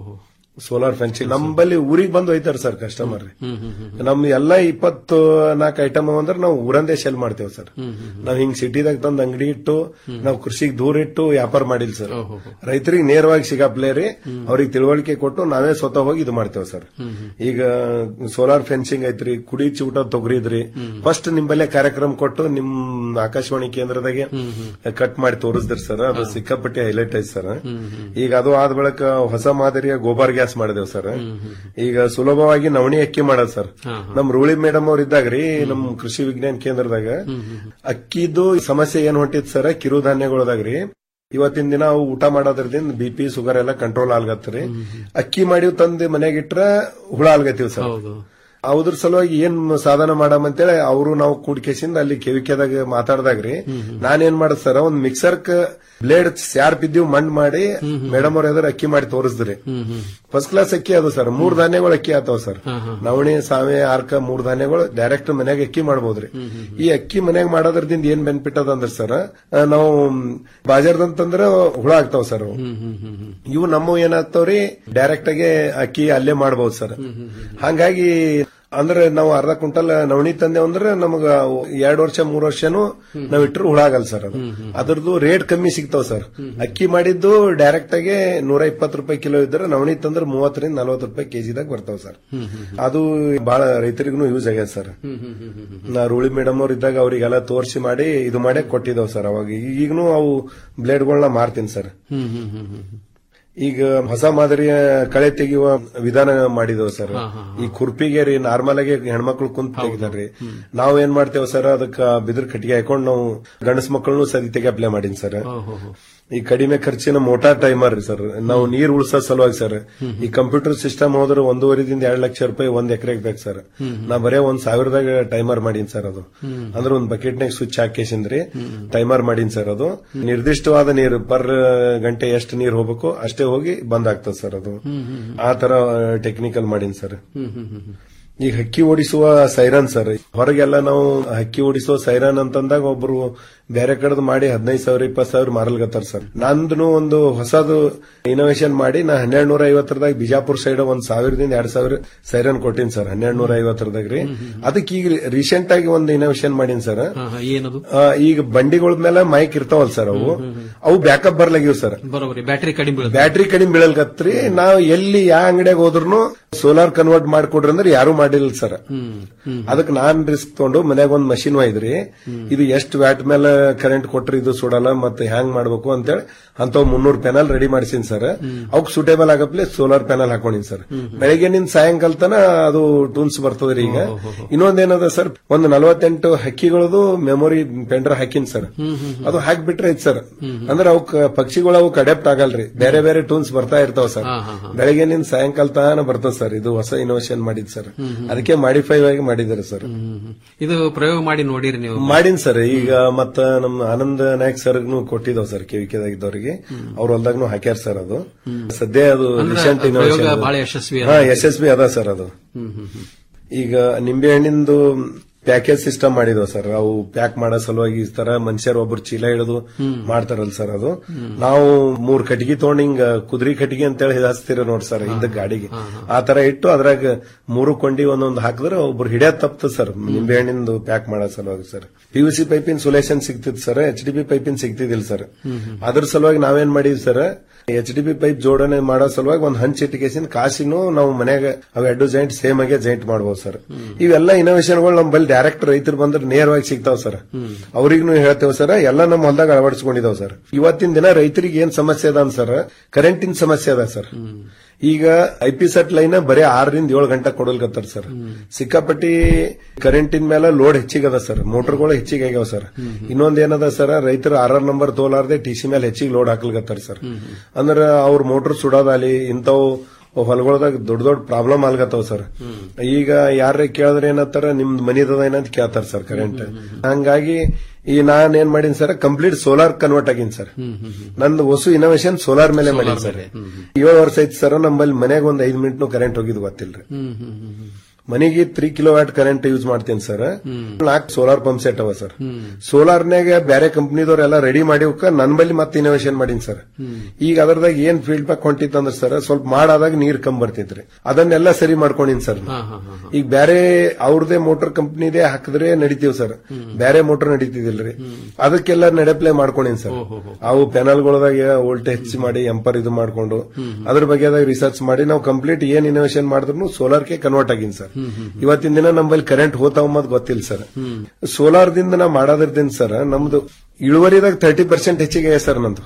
Speaker 16: ಸೋಲಾರ್ ಫೆನ್ಸಿಂಗ್ ನಮ್ಮಲ್ಲಿ ಊರಿಗೆ ಬಂದು ಒಯ್ತಾರೆ ಸರ್ ಕಸ್ಟಮರ್ ರೀ ನಮ್ ಎಲ್ಲ ಇಪ್ಪತ್ತು ನಾಲ್ಕು ಐಟಮ್ ಅಂದ್ರೆ ನಾವು ಊರಂದೇ ಸೆಲ್ ಮಾಡ್ತೇವೆ ಸರ್ ನಾವ್ ಹಿಂಗ್ ಸಿಟಿದಾಗ ತಂದ್ ಅಂಗಡಿ ಇಟ್ಟು ನಾವು ಕೃಷಿಗೆ ದೂರ ಇಟ್ಟು ವ್ಯಾಪಾರ ಮಾಡಿಲ್ಲ ಸರ್ ರೈತರಿಗೆ ನೇರವಾಗಿ ಸಿಗಾಪ್ಲೇ ರೀ ಅವ್ರಿಗೆ ತಿಳುವಳಿಕೆ ಕೊಟ್ಟು ನಾವೇ ಸ್ವತಃ ಹೋಗಿ ಇದು ಮಾಡ್ತೇವೆ ಸರ್ ಈಗ ಸೋಲಾರ್ ಫೆನ್ಸಿಂಗ್ ಐತ್ರಿ ಕುಡಿ ಚೂಟ ತೊಗರಿದ್ರಿ ಫಸ್ಟ್ ನಿಂಬಲ್ಲೇ ಕಾರ್ಯಕ್ರಮ ಕೊಟ್ಟು ನಿಮ್ ಆಕಾಶವಾಣಿ ಕೇಂದ್ರದಾಗೆ ಕಟ್ ಮಾಡಿ ತೋರಿಸಿದ್ರಿ ಸರ್ ಅದು ಸಿಕ್ಕಾಪಟ್ಟೆ ಹೈಲೈಟ್ ಐತಿ ಸರ್ ಈಗ ಅದು ಆದ ಬಳಿಕ ಹೊಸ ಮಾದರಿಯ ಗೋಬರ್ ಗ್ಯಾಸ್ ಮಾಡಿದೇವ್ ಸರ್ ಈಗ ಸುಲಭವಾಗಿ ನವಣಿ ಅಕ್ಕಿ ಮಾಡೋದು ಸರ್ ನಮ್ ರೂಳಿ ಮೇಡಮ್ ಅವ್ರ ಇದ್ದಾಗ್ರಿ ನಮ್ ಕೃಷಿ ವಿಜ್ಞಾನ ಕೇಂದ್ರದಾಗ ಅಕ್ಕಿದು ಸಮಸ್ಯೆ ಏನ್ ಹೊಂಟಿತ್ ಸರ್ ಕಿರುಧಾನ್ಯಗಳದಾಗ್ರಿ ಇವತ್ತಿನ ದಿನ ಅವು ಊಟ ಮಾಡೋದ್ರದಿಂದ ಬಿ ಪಿ ಶುಗರ್ ಎಲ್ಲ ಕಂಟ್ರೋಲ್ ಆಗ್ಲತ್ತರಿ ಅಕ್ಕಿ ಮಾಡಿವ್ ತಂದು ಮನೆಗಿಟ್ರ ಹುಳ ಆಲ್ಗತ್ತೀವಿ ಸರ್ ಅದ್ರ ಸಲುವಾಗಿ ಏನ್ ಸಾಧನ ಮಾಡಮ್ ಅಂತೇಳಿ ಅವರು ನಾವು ಕೂಡ್ಕೇಸಿಂದ ಅಲ್ಲಿ ಕೆವಿಕೆದಾಗ ಮಾತಾಡ್ದಾಗ್ರಿ ನಾನೇನ್ ಮಾಡದ್ ಸರ್ ಒಂದ್ ಮಿಕ್ಸರ್ ಬ್ಲೇಡ್ ಸ್ಯಾರ್ಪ್ ಇದ್ದೀವಿ ಮಣ್ಣ್ ಮಾಡಿ ಮೇಡಮ್ ಅವ್ರ ಎದುರು ಅಕ್ಕಿ ಮಾಡಿ ತೋರಿಸಿದ್ರಿ ಫಸ್ಟ್ ಕ್ಲಾಸ್ ಅಕ್ಕಿ ಅದು ಸರ್ ಮೂರ್ ಧಾನ್ಯಗಳು ಅಕ್ಕಿ ಆತಾವ ಸರ್ ನವಣಿ ಸಾವೆ ಆರ್ಕ ಮೂರ್ ಧಾನ್ಯಗಳು ಡೈರೆಕ್ಟ್ ಮನ್ಯಾಗ ಅಕ್ಕಿ ಮಾಡಬಹುದ್ರಿ ಈ ಅಕ್ಕಿ ಮನ್ಯಾಗ ಮಾಡೋದ್ರದಿಂದ ಏನ್ ಬೆನಿಫಿಟ್ ಅದ ಅಂದ್ರ ಸರ್ ನಾವು ಬಾಜಾರ್ದಂತಂದ್ರ ಹುಳ ಆಗ್ತಾವ ಸರ್ ಅವು ಇವು ನಮ್ಮ ಏನಾಗ್ತಾವ್ರಿ ಡೈರೆಕ್ಟ್ ಆಗಿ ಅಕ್ಕಿ ಅಲ್ಲೇ ಮಾಡಬಹುದು ಸರ್ ಹಂಗಾಗಿ ಅಂದ್ರೆ ನಾವು ಅರ್ಧ ಕ್ವಿಂಟಲ್ ನವಣಿ ತಂದೆ ಅಂದ್ರೆ ನಮಗ ಎರಡ್ ವರ್ಷ ಮೂರ್ ವರ್ಷನು ನಾವ್ ಇಟ್ಟರು ಹುಳ ಆಗಲ್ಲ ಸರ್ ಅದು ಅದ್ರದ್ದು ರೇಟ್ ಕಮ್ಮಿ ಸಿಗ್ತಾವ ಸರ್ ಅಕ್ಕಿ ಮಾಡಿದ್ದು ಡೈರೆಕ್ಟ್ ಆಗಿ ನೂರ ಇಪ್ಪತ್ತು ರೂಪಾಯಿ ಕಿಲೋ ಇದ್ರೆ ನವಣಿ ತಂದ್ರೆ ಮೂವತ್ತರಿಂದ ನಲ್ವತ್ತು ರೂಪಾಯಿ ಕೆಜಿದಾಗ ಬರ್ತಾವ ಸರ್ ಅದು ಬಹಳ ರೈತರಿಗೂ ಯೂಸ್ ಆಗ್ಯದ ಸರ್ ನಾ ರೂಳಿ ಮೇಡಮ್ ಅವ್ರ ಇದ್ದಾಗ ಅವ್ರಿಗೆಲ್ಲ ತೋರಿಸಿ ಮಾಡಿ ಇದು ಮಾಡೇ ಕೊಟ್ಟಿದಾವ್ ಸರ್ ಅವಾಗ ಈಗನು ಅವು ಬ್ಲೇಡ್ಗಳನ್ನ ಮಾರ್ತೀನಿ ಸರ್ ಈಗ ಹೊಸ ಮಾದರಿಯ ಕಳೆ ತೆಗೆಯುವ ವಿಧಾನ ಮಾಡಿದವ ಸರ್ ಈ ಕುರ್ಪಿಗೆ ರೀ ನಾರ್ಮಲ್ ಆಗಿ ಹೆಣ್ಮಕ್ಳು ಕುಂತ್ ತೆಗಿತಾರ್ರಿ ನಾವ್ ಏನ್ ಮಾಡ್ತೇವೆ ಸರ್ ಅದಕ್ಕ ಬಿದ್ರ ಕಟ್ಟಿಗೆ ಹಾಕೊಂಡ್ ನಾವು ಗಂಡಸ್ ಮಕ್ಕಳನ್ನು ಸದಿ ತೆಗೆ ಅಪ್ಲೈ ಮಾಡೀನಿ ಸರ್ ಈ ಕಡಿಮೆ ಖರ್ಚಿನ ಮೋಟಾರ್ ಟೈಮರ್ ರೀ ಸರ್ ನಾವು ನೀರ್ ಉಳಿಸೋ ಸಲುವಾಗಿ ಸರ್ ಈ ಕಂಪ್ಯೂಟರ್ ಸಿಸ್ಟಮ್ ಹೋದ್ರೆ ಒಂದೂವರೆದಿಂದ ಎರಡ್ ಲಕ್ಷ ರೂಪಾಯಿ ಒಂದ್ ಎಕರೆಗೆ ಬೇಕು ಸರ್ ನಾ ಬರೇ ಒಂದ್ ಸಾವಿರದಾಗ ಟೈಮರ್ ಮಾಡೀನಿ ಸರ್ ಅದು ಅಂದ್ರೆ ಒಂದ್ ಬಕೆಟ್ನಾಗ ಸ್ವಿಚ್ ಹಾಕೇಸಿಂದ್ರಿ ಟೈಮರ್ ಮಾಡೀನಿ ಸರ್ ಅದು ನಿರ್ದಿಷ್ಟವಾದ ನೀರು ಪರ್ ಗಂಟೆ ಎಷ್ಟು ನೀರು ಹೋಗ್ಬೇಕು ಅಷ್ಟೇ ಹೋಗಿ ಬಂದ್ ಆಗ್ತದೆ ಸರ್ ಅದು ಆ ತರ ಟೆಕ್ನಿಕಲ್ ಮಾಡೀನಿ ಸರ್ ಈಗ ಹಕ್ಕಿ ಓಡಿಸುವ ಸೈರನ್ ಸರ್ ಹೊರಗೆಲ್ಲ ನಾವು ಹಕ್ಕಿ ಓಡಿಸುವ ಸೈರನ್ ಅಂತಂದಾಗ ಒಬ್ರು ಬೇರೆ ಕಡೆದು ಮಾಡಿ ಹದಿನೈದು ಸಾವಿರ ಇಪ್ಪತ್ತು ಸಾವಿರ ಮಾರಲ್ಗತ್ತಾರ ಸರ್ ನಂದು ಒಂದು ಹೊಸದು ಇನೋವೇಷನ್ ಮಾಡಿ ನಾ ಹನ್ನೆರಡು ನೂರ ಐವತ್ತರದಾಗ ಬಿಜಾಪುರ ಸೈಡ್ ಒಂದ್ ಸಾವಿರದಿಂದ ಎರಡ್ ಸಾವಿರ ಸೈರನ್ ಕೊಟ್ಟಿನಿ ಸರ್ ಹನ್ನೆರಡು ನೂರ ಐವತ್ತರದಾಗ ರೀ ಅದಕ್ಕೆ ಈಗ ರೀಸೆಂಟ್ ಆಗಿ ಒಂದು ಇನೋವೇಷನ್ ಮಾಡೀನಿ ಸರ್
Speaker 15: ಏನದು
Speaker 16: ಆ, ಈಗ ಬಂಡಿಗಳ ಮೇಲೆ ಮೈಕ್ ಇರ್ತಾವಲ್ ಸರ್ ಅವು ಅವು ಬ್ಯಾಕಪ್ ಬರ್ಲಾಗಿವ್ ಸರ್
Speaker 15: ಬರೋಬರಿ ಬ್ಯಾಟರಿ ಕಡಿಮೆ ಬೀಳುತ್ತೆ
Speaker 16: ಬ್ಯಾಟ್ರಿ ಕಡಿಮೆ ಬೀಳಲ್ಕತ್ರಿ ನಾವು ಎಲ್ಲಿ ಯಾವ ಅಂಗಡಿಯಾಗ ಹೋದ್ರು ಸೋಲಾರ್ ಕನ್ವರ್ಟ್ ಮಾಡ್ಕೊಡ್ರಿ ಅಂದ್ರೆ ಯಾರು ಮಾಡಿಲ್ಲ ಸರ್ ಅದಕ್ಕೆ ನಾನ್ ರಿಸ್ಕ್ ತಗೊಂಡು ಮನ್ಯಾಗ ಒಂದ್ ಮಷಿನ್ ಒಯ್ದ್ರಿ ಇದು ಎಷ್ಟು ವ್ಯಾಟ್ ಮೇಲೆ ಕರೆಂಟ್ ಕೊಟ್ರಿ ಇದು ಸುಡಲ್ಲ ಮತ್ತೆ ಹ್ಯಾಂಗ್ ಮಾಡ್ಬೇಕು ಅಂತೇಳಿ ಅಂತ ಮುನ್ನೂರ್ ಪ್ಯಾನಲ್ ರೆಡಿ ಮಾಡಿಸಿನ್ ಸರ್ ಅವಕ್ ಸೂಟೇಬಲ್ ಆಗಪ್ಲೆ ಸೋಲಾರ್ ಪ್ಯಾನಲ್ ಹಾಕೊಂಡಿನ್ ಸರ್ ಬೆಳಗ್ಗೆ ನಿಂದ ಸಾಯಂಕಾಲ ತನ ಅದು ಟೂನ್ಸ್ ಬರ್ತದ್ರಿ ಈಗ ಇನ್ನೊಂದೇನದ ಸರ್ ಒಂದು ನಲವತ್ತೆಂಟು ಹಕ್ಕಿಗಳದು ಮೆಮೊರಿ ಪೆಂಡ್ರ ಹಾಕಿನ್ ಸರ್ ಅದು ಹಾಕ್ಬಿಟ್ರೆ ಐತ್ ಸರ್ ಅಂದ್ರೆ ಅವಕ್ ಪಕ್ಷಿಗಳು ಅವಕ್ ಅಡಾಪ್ಟ್ ಆಗಲ್ರಿ ಬೇರೆ ಬೇರೆ ಟೂನ್ಸ್ ಬರ್ತಾ ಇರ್ತಾವ ಸರ್ ಬೆಳಗ್ಗೆ ನಿಂದ ಸಾಯಂಕಾಲ ತನ ಬರ್ತದ ಸರ್ ಇದು ಹೊಸ ಇನೋವೇಷನ್ ಮಾಡಿದ್ ಸರ್ ಅದಕ್ಕೆ ಮಾಡಿಫೈ ಆಗಿ ಮಾಡಿದ್ದಾರೆ ಸರ್
Speaker 15: ಇದು ಪ್ರಯೋಗ ಮಾಡಿ ನೋಡಿರಿ ನೀವು
Speaker 16: ಮಾಡಿನ್ ಸರ್ ಈಗ ಮತ್ತ ನಮ್ಮ ಆನಂದ್ ನಾಯಕ್ ಸರ್ಗೂ ಕೊಟ್ಟಿದ್ದಾವ್ ಸರ್ ಕೆವಿಕೆದಾಗಿದ್ದವ್ರಿಗೆ ಅವ್ರ ಹೊಲ್ದಾಗ್ನು ಹಾಕ್ಯಾರ ಸರ್ ಅದು ಸದ್ಯ ಅದು
Speaker 15: ಅಂದ್ರೆ
Speaker 16: ರೀಸೆಂಟ್
Speaker 15: ಪ್ರಯೋಗ
Speaker 16: ಇನೋವೇಷನ್
Speaker 15: ಬಹಳ ಯಶಸ್ವಿ
Speaker 16: ಹಾ
Speaker 15: ಅದ.
Speaker 16: ಯಶಸ್ವಿ ಅದ ಸರ್ ಅದು ಈಗ ನಿಂಬೆ ಹಣ್ಣಿಂದು ಪ್ಯಾಕೇಜ್ ಸಿಸ್ಟಮ್ ಮಾಡಿದ್ವು ಸರ್ ಅವು ಪ್ಯಾಕ್ ಮಾಡೋ ಸಲುವಾಗಿ ಈ ತರ ಮನುಷ್ಯರು ಒಬ್ರು ಚೀಲ ಹಿಡಿದು ಮಾಡ್ತಾರಲ್ಲ ಸರ್ ಅದು ನಾವು ಮೂರ್ ಕಟ್ಟಿಗೆ ತಗೊಂಡ್ ಹಿಂಗ ಕುದುರೆ ಕಟ್ಟಿಗೆ ಅಂತೇಳಿ ಹಚ್ತೀರ ನೋಡ್ ಸರ್ ಹಿಂದ ಗಾಡಿಗೆ ಆ ತರ ಇಟ್ಟು ಅದ್ರಾಗ ಮೂರು ಕೊಂಡಿ ಒಂದೊಂದು ಹಾಕಿದ್ರೆ ಒಬ್ರು ಹಿಡಿಯೋದ್ ತಪ್ತದ ಸರ್ ನಿಂಬೆ ಹಣ್ಣಿಂದು ಪ್ಯಾಕ್ ಮಾಡೋ ಸಲುವಾಗಿ ಸರ್ ಪಿ ಯು ಸಿ ಪೈಪಿನ ಸೊಲ್ಯೂಷನ್ ಸಿಗ್ತಿದ್ ಸರ್ ಎಚ್ ಡಿ ಪಿ ಪೈಪಿನ ಸಿಗ್ತಿದಿಲ್ಲ ಸರ್ ಅದ್ರ ಸಲುವಾಗಿ ನಾವೇನ್ ಮಾಡಿದ್ವಿ sir H D P pipe ಜೋಡಣೆ ಮಾಡೋ ಸಲುವಾಗಿ ಒಂದು ಹಂಚ್ ಇಟ್ಟಿಗೆಸಿನ ಕಾಸಿನೂ ನಾವು ಮನ್ಯಾಗ ಅವ್ ಎರಡು ಜಾಯಿಂಟ್ ಸೇಮ್ ಆಗಿ ಜಾಯಿಂಟ್ ಮಾಡಬಹುದು ಸರ್ ಇವೆಲ್ಲ ಇನೋವೇಷನ್ಗಳು ನಮ್ಮ ಬಲ್ಲಿ ಡೈರೆಕ್ಟ್ ರೈತರು ಬಂದ್ರೆ ನೇರವಾಗಿ ಸಿಗ್ತಾವ ಸರ್ ಅವ್ರಿಗೂ ಹೇಳ್ತೇವೆ ಸರ್ ಎಲ್ಲ ನಮ್ಮ ಹೊಲದಾಗ ಅಳವಡಿಸ್ಕೊಂಡಿದಾವ್ ಸರ್ ಇವತ್ತಿನ ದಿನ ರೈತರಿಗೆ ಏನ್ ಸಮಸ್ಯೆ ಅದ ಸರ್ ಕರೆಂಟಿನ ಸಮಸ್ಯೆ ಅದ ಸರ್ ಈಗ ಐ ಪಿ ಸೆಟ್ ಲೈನ್ ಬರೀ ಆರರಿಂದ ಏಳು ಗಂಟೆ ಕೊಡಲ್ಕತ್ತಾರ ಸರ್ ಸಿಕ್ಕಾಪಟ್ಟಿ ಕರೆಂಟಿನ ಮೇಲೆ ಲೋಡ್ ಹೆಚ್ಚಿಗದ ಸರ್ ಮೋಟರ್ಗಳು ಹೆಚ್ಚಿಗೆ ಆಗ್ಯಾವ ಸರ್ ಇನ್ನೊಂದ್ ಏನದ ಸರ್ ರೈತರು ಆರ್ ಆರ್ ನಂಬರ್ ತೋಲಾರ್ದೆ ಟಿ ಸಿ ಮೇಲೆ ಹೆಚ್ಚಿಗೆ ಲೋಡ್ ಹಾಕಲ್ಕತ್ತಾರ ಸರ್ ಅಂದ್ರ ಅವ್ರ ಮೋಟರ್ ಸುಡೋದಾಲಿ ಇಂಥವು ಹೊಲಗೊಳದಾಗ ದೊಡ್ಡ ದೊಡ್ಡ ಪ್ರಾಬ್ಲಮ್ ಆಗ್ಲತ್ತಾವ ಸರ್ ಈಗ ಯಾರೇ ಕೇಳಿದ್ರೆ ಏನತ್ತಾರ ನಿಮ್ದು ಮನಿದದ ಏನಂತ ಕೇಳ್ತಾರ ಸರ್ ಕರೆಂಟ್ ಹಂಗಾಗಿ ಈ ನಾನ್ ಏನ್ ಮಾಡೀನಿ ಸರ್ ಕಂಪ್ಲೀಟ್ ಸೋಲಾರ್ ಕನ್ವರ್ಟ್ ಆಗೀನಿ ಸರ್ ನಂದು ಹೊಸ ಇನೋವೇಷನ್ ಸೋಲಾರ್ ಮೇಲೆ ಮಾಡೀನಿ ಸರ್ ಏಳು ವರ್ಷ ಐತಿ ಸರ್ ನಮ್ಮಲ್ಲಿ ಮನೆಗೆ ಒಂದ್ ಐದ್ ಮಿನಿಟ್ ಕರೆಂಟ್ ಹೋಗಿದ್ ಗೊತ್ತಿಲ್ರಿ ಮನೆಗೆ three kilo watt current use ಮಾಡ್ತೀನಿ ಸರ್ ನಾಲ್ಕು ಸೋಲಾರ್ ಪಂಪ್ ಸೆಟ್ ಅವ ಸರ್ ಸೋಲಾರ್ನಾಗ ಬೇರೆ ಕಂಪ್ನಿದವ್ರೆಲ್ಲ ರೆಡಿ ಮಾಡಿ ನನ್ ಬಲ್ಲಿ ಮತ್ತೆ ಇನೋವೇಷನ್ ಮಾಡೀನಿ ಸರ್ ಈಗ ಅದರದಾಗ ಏನ್ ಫೀಡ್ಬ್ಯಾಕ್ ಹೊಂಟಿತ್ತಂದ್ರ ಸರ್ ಸ್ವಲ್ಪ ಮಾಡಾದಾಗ ನೀರ್ ಕಮ್ ಬರ್ತಿದ್ರಿ ಅದನ್ನೆಲ್ಲ ಸರಿ ಮಾಡ್ಕೊಂಡಿನಿ ಸರ್ ಈಗ ಬೇರೆ ಅವ್ರದೇ ಮೋಟರ್ ಕಂಪ್ನಿದೇ ಹಾಕಿದ್ರೆ ನಡಿತೀವಿ ಸರ್ ಬೇರೆ ಮೋಟರ್ ನಡೀತಿದಿಲ್ರಿ ಅದಕ್ಕೆಲ್ಲ ನಡೆಪ್ಲೇ ಮಾಡ್ಕೊಂಡಿನಿ ಸರ್ ಅವು ಪೆನಲ್ಗಳದಾಗ ವೋಲ್ಟೇಜ್ ಹೆಚ್ಚು ಮಾಡಿ ಎಂಪರ್ ಇದು ಮಾಡ್ಕೊಂಡು ಅದ್ರ ಬಗ್ಗೆ ರಿಸರ್ಚ್ ಮಾಡಿ ನಾವು ಕಂಪ್ಲೀಟ್ ಏನ್ ಇನೋವೇಷನ್ ಮಾಡಿದ್ರು ಸೋಲಾರ್ಗೆ ಕನ್ವರ್ಟ್ ಆಗಿನ್ ಸರ್ ಇವತ್ತಿನ ದಿನ ನಮ್ಮಲ್ಲಿ ಕರೆಂಟ್ ಹೋತಾವ ಅನ್ನೋದು ಗೊತ್ತಿಲ್ಲ ಸರ್ ಸೋಲಾರ್ದಿಂದ ನಾ ಮಾಡೋದ್ರದಿಂದ ಸರ್ ನಮ್ದು ಇಳುವರಿದಾಗ ತರ್ಟಿ ಪರ್ಸೆಂಟ್ ಹೆಚ್ಚಿಗೆ ಸರ್ ನಂದು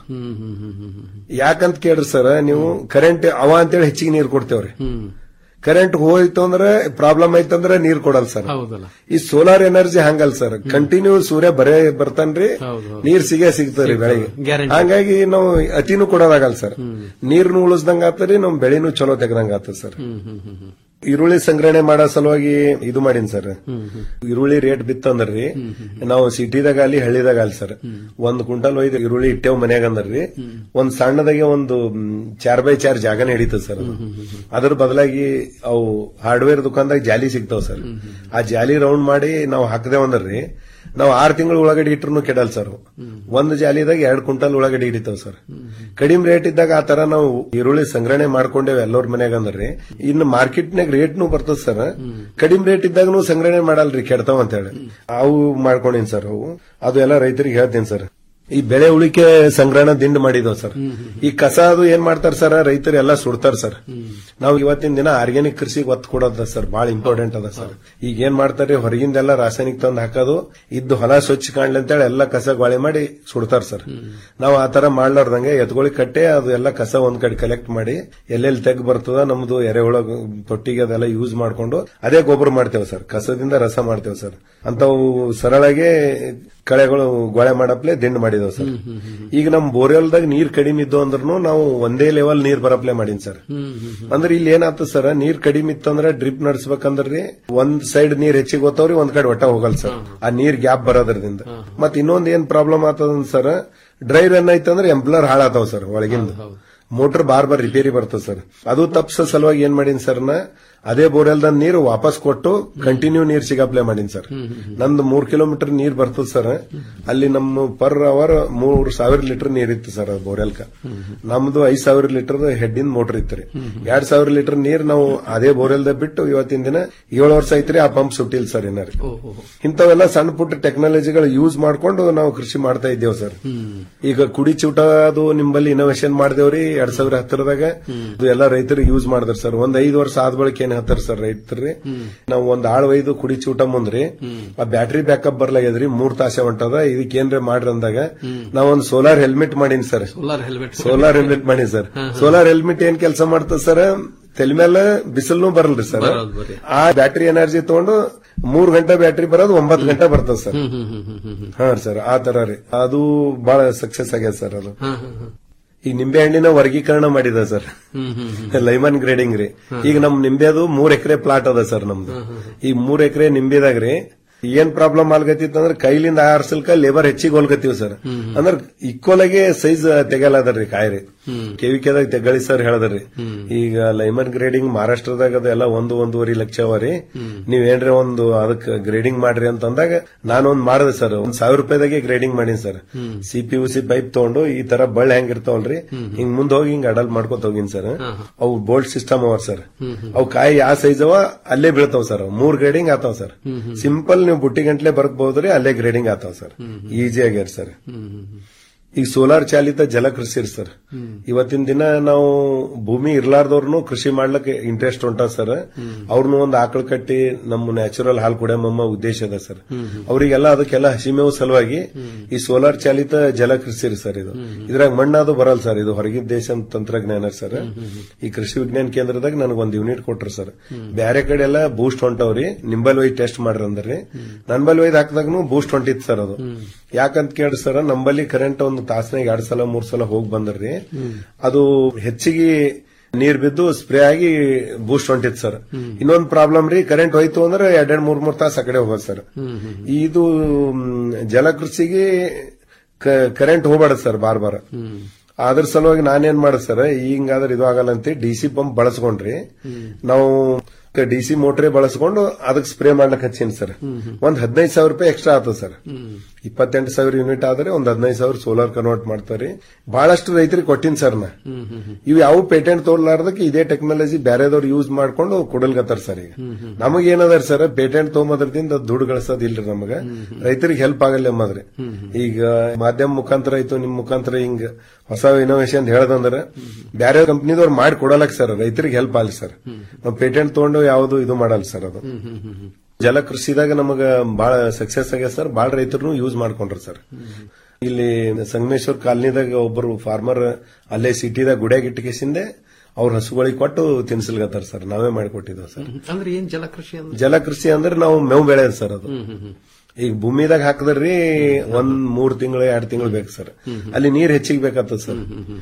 Speaker 16: ಯಾಕಂತ ಕೇಳ್ರಿ ಸರ್ ನೀವು ಕರೆಂಟ್ ಅವ ಅಂತೇಳಿ ಹೆಚ್ಚಿಗೆ ನೀರು ಕೊಡ್ತೇವ್ರಿ ಕರೆಂಟ್ ಹೋಯ್ತು ಅಂದ್ರೆ ಪ್ರಾಬ್ಲಮ್ ಐತಂದ್ರೆ ನೀರ್ ಕೊಡಲ್ಲ ಸರ್ ಈ ಸೋಲಾರ್ ಎನರ್ಜಿ ಹಂಗಲ್ಲ ಸರ್ ಕಂಟಿನ್ಯೂ ಸೂರ್ಯ ಬರೇ ಬರ್ತಾನ್ರಿ ನೀರ್ ಸಿಗೇ ಸಿಗ್ತದ್ರಿ ಬೆಳೆಗೆ ಹಂಗಾಗಿ ನಾವು ಅತಿನೂ ಕೊಡೋದಾಗಲ್ಲ ಸರ್ ನೀರ್ನು ಉಳಿಸ್ದಂಗ ಆತರಿ ನಮ್ ಬೆಳೆನೂ ಚಲೋ ತೆಗ್ದಂಗ ಆತದ ಸರ್ ಈರುಳ್ಳಿ ಸಂಗ್ರಹಣೆ ಮಾಡೋ ಸಲುವಾಗಿ ಇದು ಮಾಡೀನಿ ಸರ್ ಈರುಳ್ಳಿ ರೇಟ್ ಬಿತ್ತಂದ್ರಿ ನಾವು ಸಿಟಿದಾಗ ಅಲ್ಲಿ ಹಳ್ಳಿದಾಗ ಅಲ್ಲಿ ಸರ್ ಒಂದ್ ಕ್ವಿಂಟಲ್ ಒಯ್ದು ಈರುಳ್ಳಿ ಇಟ್ಟೇವ್ ಮನ್ಯಾಗ ಅಂದ್ರಿ ಒಂದ್ ಸಣ್ಣದಾಗೆ ಒಂದು ಮ್, ಚಾರ್ ಬೈ ಚಾರ್ ಜಾಗನೇ ಹಿಡಿತದ ಸರ್ ಅದು. ಅದ್ರ ಬದಲಾಗಿ ಅವು ಹಾರ್ಡ್ವೇರ್ ದುಕಾನ್ದಾಗ ಜಾಲಿ ಸಿಗ್ತಾವ ಸರ್ ಆ ಜಾಲಿ ರೌಂಡ್ ಮಾಡಿ ನಾವು ಹಾಕದೇವ್ ಅಂದ್ರಿ ನಾವು ಆರ್ ತಿಂಗಳ ಒಳಗಡೆ ಇಟ್ರು ಕೆಡಲ್ ಸರ್ ಅವು. ಒಂದ್ ಜಾಲಿದಾಗ ಎರಡ್ ಕ್ವಿಂಟಲ್ ಒಳಗಡೆ ಹಿಡಿತಾವ್ ಸರ್ ಕಡಿಮೆ ರೇಟ್ ಇದ್ದಾಗ ಆ ತರ ನಾವು ಈರುಳ್ಳಿ ಸಂಗ್ರಹಣೆ ಮಾಡ್ಕೊಂಡೇವ್ ಎಲ್ಲರ ಮನ್ಯಾಗ ಅಂದ್ರಿ ಇನ್ನು ಮಾರ್ಕೆಟ್ನಾಗ ರೇಟ್ನು ಬರ್ತದ ಸರ್ ಕಡಿಮೆ ರೇಟ್ ಇದ್ದಾಗನು ಸಂಗ್ರಹಣೆ ಮಾಡಲ್ರಿ ಕೆಡ್ತಾವ ಅಂತ ಹೇಳಿ ಅವು ಮಾಡ್ಕೊಂಡಿನ್ ಸರ್ ಅವು ಅದು ಎಲ್ಲ ರೈತರಿಗೆ ಹೇಳ್ತೀನಿ ಸರ್ ಈ ಬೆಳೆ ಉಳಿಕೆ ಸಂಗ್ರಹಣ ದಿಂಡ್ ಮಾಡಿದವ್ ಸರ್ ಈ ಕಸ ಅದು ಏನ್ ಮಾಡ್ತಾರ ಸರ್ ರೈತರು ಎಲ್ಲ ಸುಡ್ತಾರ ಸರ್ ನಾವು ಇವತ್ತಿನ ದಿನ ಆರ್ಗ್ಯಾನಿಕ್ ಕೃಷಿಗೆ ಒತ್ತು ಕೊಡೋದ ಸರ್ ಬಹಳ ಇಂಪಾರ್ಟೆಂಟ್ ಅದ ಸರ್ ಈಗ ಏನ್ ಮಾಡ್ತಾರೆ ಹೊರಗಿಂದೆಲ್ಲ ರಾಸಾಯನಿಕ ತಂದು ಹಾಕೋದು ಇದ್ದು ಹೊಲ ಸ್ವಚ್ಛ ಕಾಣ್ಲಿ ಅಂತೇಳಿ ಎಲ್ಲ ಕಸ ಗಾಳಿ ಮಾಡಿ ಸುಡ್ತಾರ ಸರ್ ನಾವು ಆ ತರ ಮಾಡ್ಲಾರ್ದಂಗೆ ಎತ್ಗೊಳಿ ಕಟ್ಟೆ ಅದು ಎಲ್ಲ ಕಸ ಒಂದ್ ಕಡೆ ಕಲೆಕ್ಟ್ ಮಾಡಿ ಎಲ್ಲೆಲ್ಲಿ ತೆಗ್ ಬರ್ತದ ನಮ್ದು ಎರೆಹುಳ ತೊಟ್ಟಿಗೆ ಅದೆಲ್ಲ ಯೂಸ್ ಮಾಡ್ಕೊಂಡು ಅದೇ ಗೊಬ್ಬರ ಮಾಡ್ತೇವೆ ಸರ್ ಕಸದಿಂದ ರಸ ಮಾಡ್ತೇವೆ ಸರ್ ಅಂತವು ಸರಳಾಗಿ ಕಳೆಗಳು ಗೊಳೆ ಮಾಡಪ್ಲೆ ದಿಂಡ್ ಮಾಡಿದವು ಸರ್ ಈಗ ನಮ್ ಬೋರ್ವೆಲ್ದಾಗ ನೀರ್ ಕಡಿಮೆ ಇದ್ದು ಅಂದ್ರೂ ನಾವು ಒಂದೇ ಲೆವೆಲ್ ನೀರ್ ಬರಪ್ಲೆ ಮಾಡೀನಿ ಸರ್ ಅಂದ್ರೆ ಇಲ್ಲಿ ಏನಾಗ್ತದ ಸರ್ ನೀರ್ ಕಡಿಮೆ ಇತ್ತಂದ್ರೆ ಡ್ರಿಪ್ ನಡ್ಸ್ಬೇಕಂದ್ರಿ ಒಂದ್ ಸೈಡ್ ನೀರ್ ಹೆಚ್ಚಿಗೆ ಹೋಗ್ತಾವ್ರಿ ಒಂದ್ ಕಡೆ ಒಟ್ಟ ಹೋಗಲ್ಲ ಸರ್ ಆ ನೀರ್ ಗ್ಯಾಪ್ ಬರೋದ್ರದಿಂದ ಮತ್ ಇನ್ನೊಂದ್ ಏನ್ ಪ್ರಾಬ್ಲಮ್ ಆಗ್ತದ ಸರ್ ಡ್ರೈ ರನ್ ಐತಂದ್ರೆ ಎಂಪ್ಲರ್ ಹಾಳಾತಾವ್ ಸರ್ ಒಳಗಿಂದ ಮೋಟರ್ ಬಾರ್ ಬಾರ್ ರಿಪೇರಿ ಬರ್ತದೆ ಸರ್ ಅದು ತಪ್ಸ ಸಲುವಾಗಿ ಏನ್ ಮಾಡೀನಿ ಸರ್ ನಾ ಅದೇ ಬೋರ್ವೆಲ್ದ ನೀರು ವಾಪಸ್ ಕೊಟ್ಟು ಕಂಟಿನ್ಯೂ ನೀರ್ ಸಿಗಪ್ಲೈ ಮಾಡೀನಿ ಸರ್ ನಂದು ಮೂರ್ ಕಿಲೋಮೀಟರ್ ನೀರ್ ಬರ್ತದ ಸರ್ ಅಲ್ಲಿ ನಮ್ಮ ಪರ್ ಅವರ್ ಮೂರ್ ಸಾವಿರ ಲೀಟರ್ ನೀರ್ ಇತ್ತು ಸರ್ ಅದು ಬೋರ್ವೆಲ್ಕ ನಮ್ದು ಐದ್ ಸಾವಿರ ಲೀಟರ್ ಹೆಡ್ಡಿನ ಮೋಟರ್ ಇತ್ತು ಎರಡ್ ಸಾವಿರ ಲೀಟರ್ ನೀರ್ ನಾವು ಅದೇ ಬೋರ್ವೆಲ್ದ ಬಿಟ್ಟು ಇವತ್ತಿನ ದಿನ ಏಳು ವರ್ಷ ಐತ್ರಿ ಆ ಪಂಪ್ ಸುಟ್ಟಿಲ್ ಸರ್ ಏನಾರಿ ಇಂಥವೆಲ್ಲ ಸಣ್ಣ ಪುಟ್ಟ ಟೆಕ್ನಾಲಜಿಗಳು ಯೂಸ್ ಮಾಡ್ಕೊಂಡು ನಾವು ಕೃಷಿ ಮಾಡ್ತಾ ಇದ್ದೇವೆ ಸರ್ ಈಗ ಕುಡಿ ಚೂಟ ಅದು ನಿಂಬಲ್ಲಿ ಇನೋವೇಷನ್ ಮಾಡಿದೇವ್ರಿ ಎರಡ್ ಸಾವಿರ ಹತ್ತರದಾಗ ಇದು ಎಲ್ಲ ರೈತರು ಯೂಸ್ ಮಾಡಿದ್ರ ಸರ್ ಒಂದ್ ಐದು ವರ್ಷ ಆದ ಬಳಿಕ ಏನ್ ಹತ್ತಾರ ಸರ್ ರೈತರಿ ನಾವು ಒಂದ್ ಆಳ್ ಒಯ್ದು ಕುಡಿ ಚೂಟ ಮುಂದ್ರಿ ಆ ಬ್ಯಾಟ್ರಿ ಬ್ಯಾಕಪ್ ಬರ್ಲಾಗ್ಯದ್ರಿ ಮೂರ್ ತಾಸೆ ಹೊಂಟದ ಇದಕ್ಕೆ ಏನ್ರ ಮಾಡ್ರಿ ಅಂದಾಗ ನಾವೊಂದ್ ಸೋಲಾರ್ ಹೆಲ್ಮೆಟ್ ಮಾಡೀನಿ sir
Speaker 15: solar helmet
Speaker 16: solar helmet ಮಾಡೀನಿ ಸರ್ ಸೋಲಾರ್ ಹೆಲ್ಮೆಟ್ ಏನ್ ಕೆಲಸ ಮಾಡ್ತದ ಸರ್ ತಲೆ ಮೇಲೆ ಬಿಸಿಲ್ನು ಬರಲ್ರಿ ಸರ್
Speaker 15: ಬರೋದ್ ಬರೀ.
Speaker 16: ಆ ಬ್ಯಾಟ್ರಿ ಎನರ್ಜಿ ತಗೊಂಡು ಮೂರ್ ಗಂಟೆ ಬ್ಯಾಟ್ರಿ ಬರೋದು ಒಂಬತ್ತು ಗಂಟೆ ಬರ್ತದ ಸರ್ ಹಾ ಸರ್ ಆ ತರ ರೀ ಅದು ಬಹಳ ಸಕ್ಸಸ್ ಆಗ್ಯದ ಸರ್ ಅದು ಈಗ ನಿಂಬೆ ಹಣ್ಣಿನ ವರ್ಗೀಕರಣ ಮಾಡಿದ ಸರ್ ಲೈಮನ್ ಗ್ರೇಡಿಂಗ್ ರೀ ಈಗ ನಮ್ ನಿಂಬೆದು ಮೂರ್ ಎಕರೆ ಪ್ಲಾಟ್ ಅದ ಸರ್ ನಮ್ದು ಈ ಮೂರ್ ಎಕರೆ ನಿಂಬೆದಾಗ ರೀ ಏನ್ ಪ್ರಾಬ್ಲಮ್ ಆಲ್ಗತ್ತಿತ್ತು ಅಂದ್ರೆ ಕೈಲಿಂದ ಆರ್ಸಲ್ಕ ಲೇಬರ್ ಹೆಚ್ಚಿಗೆ ಹೋಲ್ಕತ್ತೀವಿ ಸರ್ ಅಂದ್ರ ಈಕ್ವಲ್ ಆಗಿ ಸೈಜ್ ತೆಗಲದರ್ರಿ ಕಾಯಿ ರೀ ಕೆವಿಕೆದಾಗ ತೆಗಳಿ ಸರ್ ಹೇಳದ್ರಿ ಈಗ ಲೈಮನ್ ಗ್ರೇಡಿಂಗ್ ಮಹಾರಾಷ್ಟ್ರದಾಗ ಅದೆಲ್ಲ ಒಂದು ಒಂದೂವರೆ ಲಕ್ಷ ಅವ ರೀ ನೀವೇನ್ರಿ ಒಂದು ಅದಕ್ಕೆ ಗ್ರೇಡಿಂಗ್ ಮಾಡ್ರಿ ಅಂತ ಅಂದಾಗ ನಾನೊಂದ್ ಮಾಡಿದೆ ಸರ್ ಒಂದ್ ಸಾವಿರ ರೂಪಾಯಿದಾಗೆ ಗ್ರೇಡಿಂಗ್ ಮಾಡೀನಿ sir C P you C pipe ತಗೊಂಡು ಈ ತರ ಬಳ್ಳಿ ಹೆಂಗ್ ಇರ್ತಾವಲ್ರಿ ಹಿಂಗ್ ಮುಂದ್ ಹೋಗಿ ಹಿಂಗ್ ಅಡಲ್ ಮಾಡ್ಕೊತ ಹೋಗಿನ್ ಸರ್ ಅವು ಬೋಲ್ಟ್ ಸಿಸ್ಟಮ್ ಅವ ಸರ್ ಅವು ಕಾಯಿ ಯಾವ ಸೈಜ್ ಅವ ಅಲ್ಲೇ ಬೀಳ್ತಾವ ಸರ್ ಅವು. ಮೂರ್ ಗ್ರೇಡಿಂಗ್ ಆತಾವ ಸರ್ ಸಿಂಪಲ್ ನೀವು ಬುಟ್ಟಿ ಗಂಟ್ಲೆ ಬರ್ಬಹುದ್ರಿ ಅಲ್ಲೇ ಗ್ರೇಡಿಂಗ್ ಆತಾವ ಸರ್ ಈಜಿ ಆಗ್ಯಾರ ಸರ್ ಈಗ ಸೋಲಾರ್ ಚಾಲಿತ ಜಲಕೃಷಿ ರೀ ಸರ್ ಇವತ್ತಿನ ದಿನ ನಾವು ಭೂಮಿ ಇರ್ಲಾರ್ದವ್ರನು ಕೃಷಿ ಮಾಡ್ಲಿಕ್ಕೆ ಇಂಟ್ರೆಸ್ಟ್ ಉಂಟ ಸರ್ ಅವ್ರನ್ನು ಒಂದು ಆಕಳು ಕಟ್ಟಿ ನಮ್ಮ ನ್ಯಾಚುರಲ್ ಹಾಲು ಕುಡಿಯಮ್ಮ ಉದ್ದೇಶ ಅದ ಸರ್ ಅವರಿಗೆಲ್ಲ ಅದಕ್ಕೆಲ್ಲ ಹಸಿಮೇವು ಸಲುವಾಗಿ ಈ ಸೋಲಾರ್ ಚಾಲಿತ ಜಲಕೃಷಿ ರೀ ಸರ್ ಇದು ಇದ್ರಾಗ ಮಣ್ಣಾದು ಬರಲ್ಲ ಸರ್ ಇದು ಹೊರಗಿನ ದೇಶ ತಂತ್ರಜ್ಞಾನ ಸರ್ ಈ ಕೃಷಿ ವಿಜ್ಞಾನ ಕೇಂದ್ರದಾಗ ನನಗೆ ಒಂದು ಯೂನಿಟ್ ಕೊಟ್ರು ಸರ್ ಬೇರೆ ಕಡೆ ಎಲ್ಲ ಬೂಸ್ಟ್ ಹೊಂಟವ್ರಿ ನಿಂಬಲ್ ಒಯ್ದು ಟೆಸ್ಟ್ ಮಾಡ್ರಿ ಅಂದ್ರಿ ನನ್ಬಲ್ ಒಯ್ದು ಹಾಕಿದಾಗನು ಬೂಸ್ಟ್ ಹೊಂಟಿತ್ತು ಸರ್ ಅದು ಯಾಕಂತ ಕೇಳಿ ಸರ್ ನಂಬಲ್ಲಿ ಕರೆಂಟ್ ಒಂದು ಒಂದು ತಾಸನಾಗ ಎರಡ್ ಸಲ ಮೂರ್ ಸಲ ಹೋಗಿ ಬಂದ್ರಿ ಅದು ಹೆಚ್ಚಿಗೆ ನೀರ್ ಬಿದ್ದು ಸ್ಪ್ರೇ ಆಗಿ ಬೂಸ್ಟ್ ಹೊಂಟಿತ್ ಸರ್ ಇನ್ನೊಂದ್ ಪ್ರಾಬ್ಲಮ್ ರೀ ಕರೆಂಟ್ ಹೋಯ್ತು ಅಂದ್ರೆ ಎರಡೆರಡ್ ಮೂರ್ ಮೂರ್ ತಾಸ ಆ ಕಡೆ ಹೋಗೋದು ಸರ್ ಇದು ಮ್, ಜಲಕೃಷಿಗೆ ಕರೆಂಟ್ ಹೋಗ್ಬಾರ್ದು ಸರ್ ಬಾರ್ ಬಾರ್ ಅದ್ರ ಸಲುವಾಗಿ ನಾನೇನ್ ಮಾಡಿದ್ ಸರ್ ಹಿಂಗಾದ್ರೆ ಇದು ಆಗಲ್ಲ ಅಂತ ಡಿ ಸಿ ಪಂಪ್ ಬಳಸ್ಕೊಂಡ್ರಿ ನಾವು ಡಿ ಸಿ ಮೋಟ್ರೇ ಬಳಸ್ಕೊಂಡು ಅದಕ್ಕೆ ಸ್ಪ್ರೇ ಮಾಡ್ಲಕ್ ಹಚ್ಚೀನಿ ಸರ್ ಒಂದ್ ಹದಿನೈದು ಸಾವಿರ ರೂಪಾಯಿ ಎಕ್ಸ್ಟ್ರಾ ಆತದ ಸರ್ ಇಪ್ಪತ್ತೆಂಟು ಸಾವಿರ ಯೂನಿಟ್ ಆದ್ರೆ ಒಂದ್ ಹದಿನೈದು ಸಾವಿರ ಸೋಲಾರ್ ಕನ್ವರ್ಟ್ ಮಾಡ್ತಾರೆ ಬಹಳಷ್ಟು ರೈತರಿಗೆ ಕೊಟ್ಟಿನಿ ಸರ್ ನಾ ಇವು ಯಾವ ಪೇಟೆಂಟ್ ತೋರ್ಲಾರ್ದಕ್ಕೆ ಇದೇ ಟೆಕ್ನಾಲಜಿ ಬೇರೆದವ್ರು ಯೂಸ್ ಮಾಡ್ಕೊಂಡು ಕೊಡಲ್ಗತ್ತಾರ ಸರ್ ಈಗ ನಮಗ್ ಏನದಾರ ಸರ್ ಪೇಟೆಂಟ್ ತೊಗೊಂಬದ್ರದಿಂದ ದುಡ್ಡು ಗಳಿಸೋದಿಲ್ರಿ ನಮಗ ರೈತರಿಗೆ ಹೆಲ್ಪ್ ಆಗಲ್ಲ ಎಂಬದ್ರಿ ಈಗ ಮಾಧ್ಯಮ ಮುಖಾಂತರ ಆಯ್ತು ನಿಮ್ ಮುಖಾಂತರ ಹಿಂಗ ಹೊಸ ಇನೋವೇಷನ್ ಹೇಳದಂದ್ರ ಬೇರೆ ಕಂಪ್ನಿದವ್ರು ಮಾಡಿ ಕೊಡಲಕ್ ಸರ್ ರೈತರಿಗೆ ಹೆಲ್ಪ್ ಆಗಲಿ ಸರ್ ನಾವು ಪೇಟೆಂಟ್ ತಗೊಂಡು ಯಾವ್ದು ಇದು ಮಾಡಲ್ಲ ಸರ್ ಅದು ಜಲಕೃಷಿದಾಗ ನಮಗ ಬಹಳ ಸಕ್ಸಸ್ ಆಗ್ಯದ ಸರ್ ಬಹಳ ರೈತರು ಯೂಸ್ ಮಾಡ್ಕೊಂಡ್ರ ಸರ್ ಇಲ್ಲಿ ಸಂಗಮೇಶ್ವರ್ ಕಾಲನಿದಾಗ ಒಬ್ಬರು ಫಾರ್ಮರ್ ಅಲ್ಲೇ ಸಿಟಿದಾಗ ಗುಡಿಯಾಗ ಇಟ್ಕೇಸಿಂದೆ ಅವ್ರ ಹಸುಗಳಿಗೆ ಕೊಟ್ಟು ತಿನ್ಸಲ್ಗತ್ತಾರ ಸರ್ ನಾವೇ ಮಾಡಿಕೊಟ್ಟಿದ್ದೇವೆ ಸರ್
Speaker 15: ಅಂದ್ರೆ ಏನ್ ಜಲಕೃಷಿ ಅಂದ್ರೆ
Speaker 16: ಜಲಕೃಷಿ ಅಂದ್ರೆ ನಾವು ಮೇವು ಬೆಳೆಯೋದು ಸರ್ ಅದು ಈಗ ಭೂಮಿದಾಗ ಹಾಕಿದ್ರಿ ಒಂದ್ ಮೂರ್ ತಿಂಗಳು ಎರಡ್ ತಿಂಗಳು ಬೇಕು ಸರ್ ಅಲ್ಲಿ ನೀರ್ ಹೆಚ್ಚಿಗೆ ಬೇಕಾಗ್ತದ ಸರ್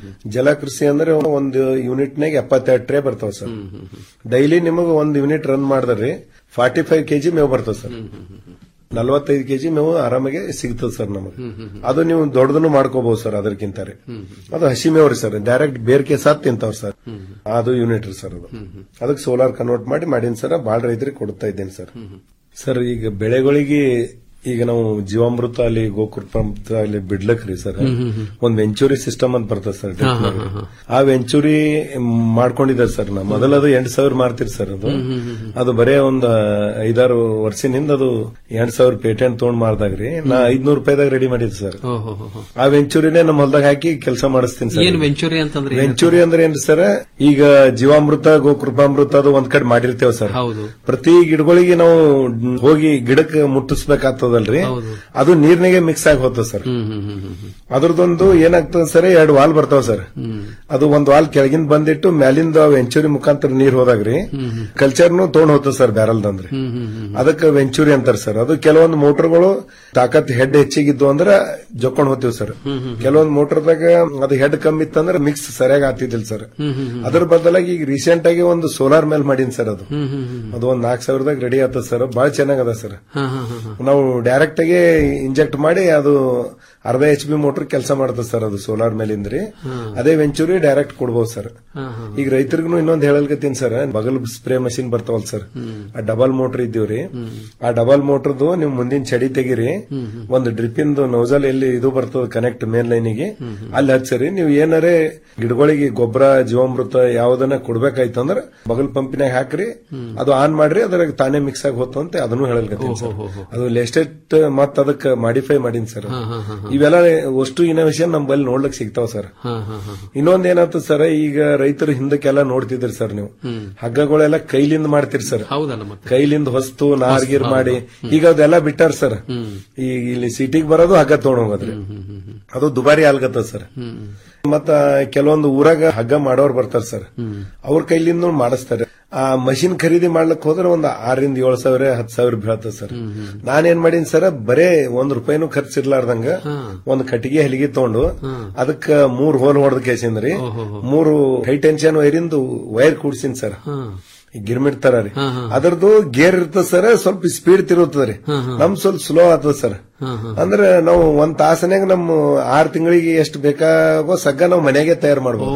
Speaker 16: ಜಲಕೃಷಿ ಅಂದ್ರೆ ಒಂದು ಯೂನಿಟ್ ನಾಗ ಎಪ್ಪತ್ತೆರಡು ಟ್ರೇ ಬರ್ತಾವ ಸರ್ ಡೈಲಿ ನಿಮಗೆ ಒಂದ್ ಯೂನಿಟ್ ರನ್ ಮಾಡಿದ್ರಿ ಫಾರ್ಟಿ ಫೈವ್ ಕೆಜಿ ಮೇವು ಬರ್ತದೆ ಸರ್ ನಲವತ್ತೈದು ಕೆಜಿ ಮೇವು ಆರಾಮಾಗಿ ಸಿಗ್ತದೆ ಸರ್ ನಮಗೆ ಅದು ನೀವು ದೊಡ್ಡದನ್ನು ಮಾಡ್ಕೋಬಹುದು ಸರ್ ಅದಕ್ಕಿಂತ ರೀ ಅದು ಹಸಿ ಮೇವ್ರಿ ಸರ್ ಡೈರೆಕ್ಟ್ ಬೇರ್ಕೆ ಸಾತ್ ತಿಂತಾವ್ ಸರ್ ಅದು ಯೂನಿಟ್ ರೀ ಸರ್ ಅದು ಅದಕ್ಕೆ ಸೋಲಾರ್ ಕನ್ವರ್ಟ್ ಮಾಡಿ ಮಾಡೀನಿ ಸರ್ ಬಹಳ ರೈತರಿಗೆ ಕೊಡ್ತಾ ಇದ್ದೇನೆ ಸರ್ ಸರ್ ಈಗ ಬೆಳೆಗಳಿಗೆ ಈಗ ನಾವು ಜೀವಾಮೃತ ಅಲ್ಲಿ ಗೋಕೃಪ ಅಲ್ಲಿ ಬಿಡ್ಲಕ್ರಿ ಸರ್ ಒಂದ್ ವೆಂಚೂರಿ ಸಿಸ್ಟಮ್ ಅಂತ ಬರ್ತದೆ ಸರ್
Speaker 15: ಹಾ, ಹಾ, ಹಾ, ಹಾ.
Speaker 16: ಆ ವೆಂಚೂರಿ ಮಾಡ್ಕೊಂಡಿದ್ದಾರೆ ಸರ್ ನಾ ಮೊದಲು ಅದು ಎಂಟು ಸಾವಿರ ಮಾರ್ತಿರಿ ಸರ್ ಅದು ಅದು ಬರೇ ಒಂದ್ ಐದಾರು ವರ್ಷದಿಂದ ಅದು ಎಂಟು ಸಾವಿರ ಪೇಟೆಂಟ್ ತಗೊಂಡ್ ಮಾರ್ದಾಗ್ರಿ ನಾ ಐದ್ನೂರು ರೂಪಾಯಿದಾಗ ರೆಡಿ ಮಾಡಿದ್ದೆ ಸರ್
Speaker 15: ಓಹೋ ಹೋ, ಹೋ.
Speaker 16: ಆ ವೆಂಚೂರಿನೇ ನಮ್ಮ ಹೊಲ್ದಾಗ ಹಾಕಿ ಕೆಲಸ ಮಾಡಿಸ್ತೀನಿ ಸರ್
Speaker 15: ಏನ್ ವೆಂಚೂರಿ ಅಂತಂದ್ರೆ ಏನು?
Speaker 16: ವೆಂಚೂರಿ ಅಂದ್ರೆ ಏನ್ರಿ ಸರ್ ಈಗ ಜೀವಾಮೃತ ಗೋಕೃಪಾಮೃತ ಅದು ಒಂದ್ ಕಡೆ ಮಾಡಿರ್ತೇವೆ ಸರ್
Speaker 15: ಹೌದು
Speaker 16: ಪ್ರತಿ ಗಿಡಗಳಿಗೆ ನಾವು ಹೋಗಿ ಗಿಡಕ್ಕೆ ಮುಟ್ಟಿಸ್ಬೇಕಾಗ್ತದಲ್ರಿ
Speaker 15: ಹೌದು.
Speaker 16: ಅದು ನೀರ್ನಾಗೆ ಮಿಕ್ಸ್ ಆಗಿ ಹೋಗ್ತದೆ ಸರ್
Speaker 15: ಹ್ಮ್ ಹ್ಮ್ ಹ್ಮ್ ಹ್ಮ್ ಹ್ಮ್.
Speaker 16: ಅದ್ರದೊಂದು ಏನಾಗ್ತದೆ ಸರ್ ಎರಡು ವಾಲ್ ಬರ್ತಾವ ಸರ್ ಅದು ಒಂದ್ ವಾಲ್ ಕೆಳಗಿಂದ ಬಂದಿಟ್ಟು ಮ್ಯಾಲಿಂದ ವೆಂಚೂರಿ ಮುಖಾಂತರ ನೀರ್ ಹೋದಾಗ್ರಿ ಕಲ್ಚರ್ನು ತೊಗೊಂಡ್ ಹೋಗ್ತದೆ ಸರ್ ಬ್ಯಾರಲ್ದಂದ್ರಿ
Speaker 15: ಹ್ಮ್ ಹ್ಮ್ ಹ್ಮ್.
Speaker 16: ಅದಕ್ಕೆ ವೆಂಚೂರಿ ಅಂತಾರ ಸರ್ ಅದು ಕೆಲವೊಂದು ಮೋಟರ್ಗಳು ತಾಕತ್ ಹೆಡ್ ಹೆಚ್ಚಿಗಿದ್ದು ಅಂದ್ರೆ ಜೊಕೊಂಡ್ ಹೋಗ್ತೀವಿ ಸರ್ ಕೆಲವೊಂದು ಮೋಟರ್ದಾಗ ಅದು ಹೆಡ್ ಕಮ್ಮಿ ಇತ್ತಂದ್ರೆ ಮಿಕ್ಸ್ ಸರಿಯಾಗಿ ಆಗ್ತಿದ್ದಿಲ್ಲ ಸರ್
Speaker 15: ಹ್ಮ್ ಹ್ಮ್ ಹ್ಮ್.
Speaker 16: ಅದ್ರ ಬದಲಾಗಿ ಈಗ ರೀಸೆಂಟ್ ಆಗಿ ಒಂದು ಸೋಲಾರ್ ಮೇಲ್ ಮಾಡೀನಿ ಸರ್ ಅದು
Speaker 15: ಹ್ಮ್ ಹ್ಮ್ ಹ್ಮ್.
Speaker 16: ಅದು ಒಂದ್ ನಾಲ್ಕು ಸಾವಿರದಾಗ ರೆಡಿ ಆಗ್ತದೆ ಸರ್ ಬಹಳ ಚೆನ್ನಾಗದ ಸರ್
Speaker 15: ಹಾ, ಹಾ, ಹಾ, ಹಾ.
Speaker 16: ನಾವು ಡೈರೆಕ್ಟ್ ಆಗಿ ಇಂಜೆಕ್ಟ್ ಮಾಡಿ ಅದು ಅರ್ಧ ಎಚ್ ಬಿ ಮೋಟರ್ ಕೆಲಸ ಮಾಡ್ತದೆ ಸರ್ ಅದು ಸೋಲಾರ್ ಮೇಲಿಂದ್ರಿ ಅದೇ ವೆಂಚೂರಿ ಡೈರೆಕ್ಟ್ ಕೊಡ್ಬೋದು ಸರ್
Speaker 15: ಹಾ, ಹಾ.
Speaker 16: ಈಗ ರೈತರಿಗೂ ಇನ್ನೊಂದ್ ಹೇಳಲ್ಕತ್ತೀನಿ ಸರ್ ಬಗಲ್ ಸ್ಪ್ರೇ ಮಷಿನ್ ಬರ್ತಾವಲ್ ಸರ್ ಆ ಡಬಲ್ ಮೋಟರ್ ಇದ್ದೀವ್ರಿ ಆ ಡಬಲ್ ಮೋಟರ್ದು ನೀವು ಮುಂದಿನ ಚಡಿ ತೆಗಿರಿ ಒಂದು ಡ್ರಿಪ್ಪಿಂದು ನೌಜಲ್ ಎಲ್ಲಿ ಇದು ಬರ್ತದ ಕನೆಕ್ಟ್ ಮೇನ್ ಲೈನಿಗೆ ಅಲ್ಲಿ ಹಚ್ಚರಿ ನೀವು ಏನಾರೇ ಗಿಡಗಳಿಗೆ ಗೊಬ್ಬರ ಜೀವಾಮೃತ ಯಾವ್ದನ್ನ ಕೊಡ್ಬೇಕಾಯ್ತು ಅಂದ್ರೆ ಬಗಲ್ ಪಂಪಿನಾಗ ಹಾಕ್ರಿ ಅದು ಆನ್ ಮಾಡ್ರಿ ಅದ್ರಾಗ ತಾನೇ ಮಿಕ್ಸ್ ಆಗಿ ಹೋತಂತೆ ಅದನ್ನು ಹೇಳಲ್ಕತ್ತೀನಿ ಸರ್ ಅದು ಲೇಟೆಸ್ಟ್ ಮತ್ ಅದಕ್ಕೆ ಮಾಡಿಫೈ ಮಾಡೀನಿ ಸರ್
Speaker 15: ಹಾ, ಹಾ, ಹಾ, ಹಾ.
Speaker 16: ಇವೆಲ್ಲ ಅಷ್ಟು ಇನೋವೇಷನ್ ನಮ್ ಬಲ್ಲಿ ನೋಡ್ಲಿಕ್ ಸಿಗ್ತಾವ ಸರ್
Speaker 15: ಹಾ, ಹಾ, ಹಾ.
Speaker 16: ಇನ್ನೊಂದ್ ಏನಾಗ್ತದ ಸರ್ ಈಗ ರೈತರು ಹಿಂದಕ್ಕೆಲ್ಲ ನೋಡ್ತಿದ್ರಿ ಸರ್ ನೀವು
Speaker 15: ಹ್ಮ್.
Speaker 16: ಹಗ್ಗಗಳೆಲ್ಲ ಕೈಲಿಂದ ಮಾಡ್ತೀರಿ ಸರ್
Speaker 15: ಹೌದಲ್ಲ ಮತ್ತೆ
Speaker 16: ಕೈಲಿಂದ ಹೊಸ್ತು ನಾರ್ಗಿರ್
Speaker 15: ಹೌದು.
Speaker 16: ಮಾಡಿ ಈಗ ಅದೆಲ್ಲ ಬಿಟ್ಟಾರ ಸರ್ ಈಗ ಇಲ್ಲಿ ಸಿಟಿಗೆ ಬರೋದು ಹಗ್ಗ ತಗೊಂಡ್ ಹೋಗೋದ್ರಿ ಅದು ದುಬಾರಿ ಆಲ್ಗತ್ತದ ಸರ್ ಮತ್ತ ಕೆಲವೊಂದು ಊರಾಗ ಹಗ್ಗ ಮಾಡೋರ್ ಬರ್ತಾರ ಸರ್ ಅವ್ರ ಕೈಲಿಂದ ಮಾಡಿಸ್ತಾರೆ ಆ ಮಷಿನ್ ಖರೀದಿ ಮಾಡ್ಲಕ್ ಹೋದ್ರೆ ಒಂದ್ ಆರರಿಂದ ಏಳು ಸಾವಿರ ಹತ್ತು ಸಾವಿರ ಬೀಳತ್ತದ ಸರ್ ನಾನೇನ್ ಮಾಡೀನಿ ಸರ್ ಬರೇ ಒಂದ್ ರೂಪಾಯಿನೂ ಖರ್ಚಿರ್ಲಾರ್ದಂಗ ಒಂದ್ ಕಟ್ಟಿಗೆ ಹಲಿಗೆ ತಗೊಂಡು ಅದಕ್ಕ ಮೂರ್ ಹೋಲ್ ಹೊಡೆದ ಕೇಸಿಂದ್ರಿ ಮೂರು ಹೈ ಟೆನ್ಷನ್ ವೈರಿಂದು ವೈರ್ ಕೂಡ್ಸಿನ್ ಸರ್ ಈ ಗಿರ್ಮಿಟ್ ತರ ರೀ ಅದ್ರದ್ದು ಗೇರ್ ಇರ್ತದ ಸರ್ ಸ್ವಲ್ಪ ಸ್ಪೀಡ್ ತಿರುಗ್ತದ ರೀ ನಮ್ ಸ್ವಲ್ಪ ಸ್ಲೋ ಆಗ್ತದ ಸರ್ ಅಂದ್ರೆ ನಾವು ಒಂದ್ ತಾಸನ್ಯಾಗ ನಮ್ಮ ಆರ್ ತಿಂಗಳಿಗೆ ಎಷ್ಟು ಬೇಕಾಗೋ ಸಗ್ಗ ನಾವು ಮನೆಗೆ ತಯಾರು ಮಾಡ್ಬೋದು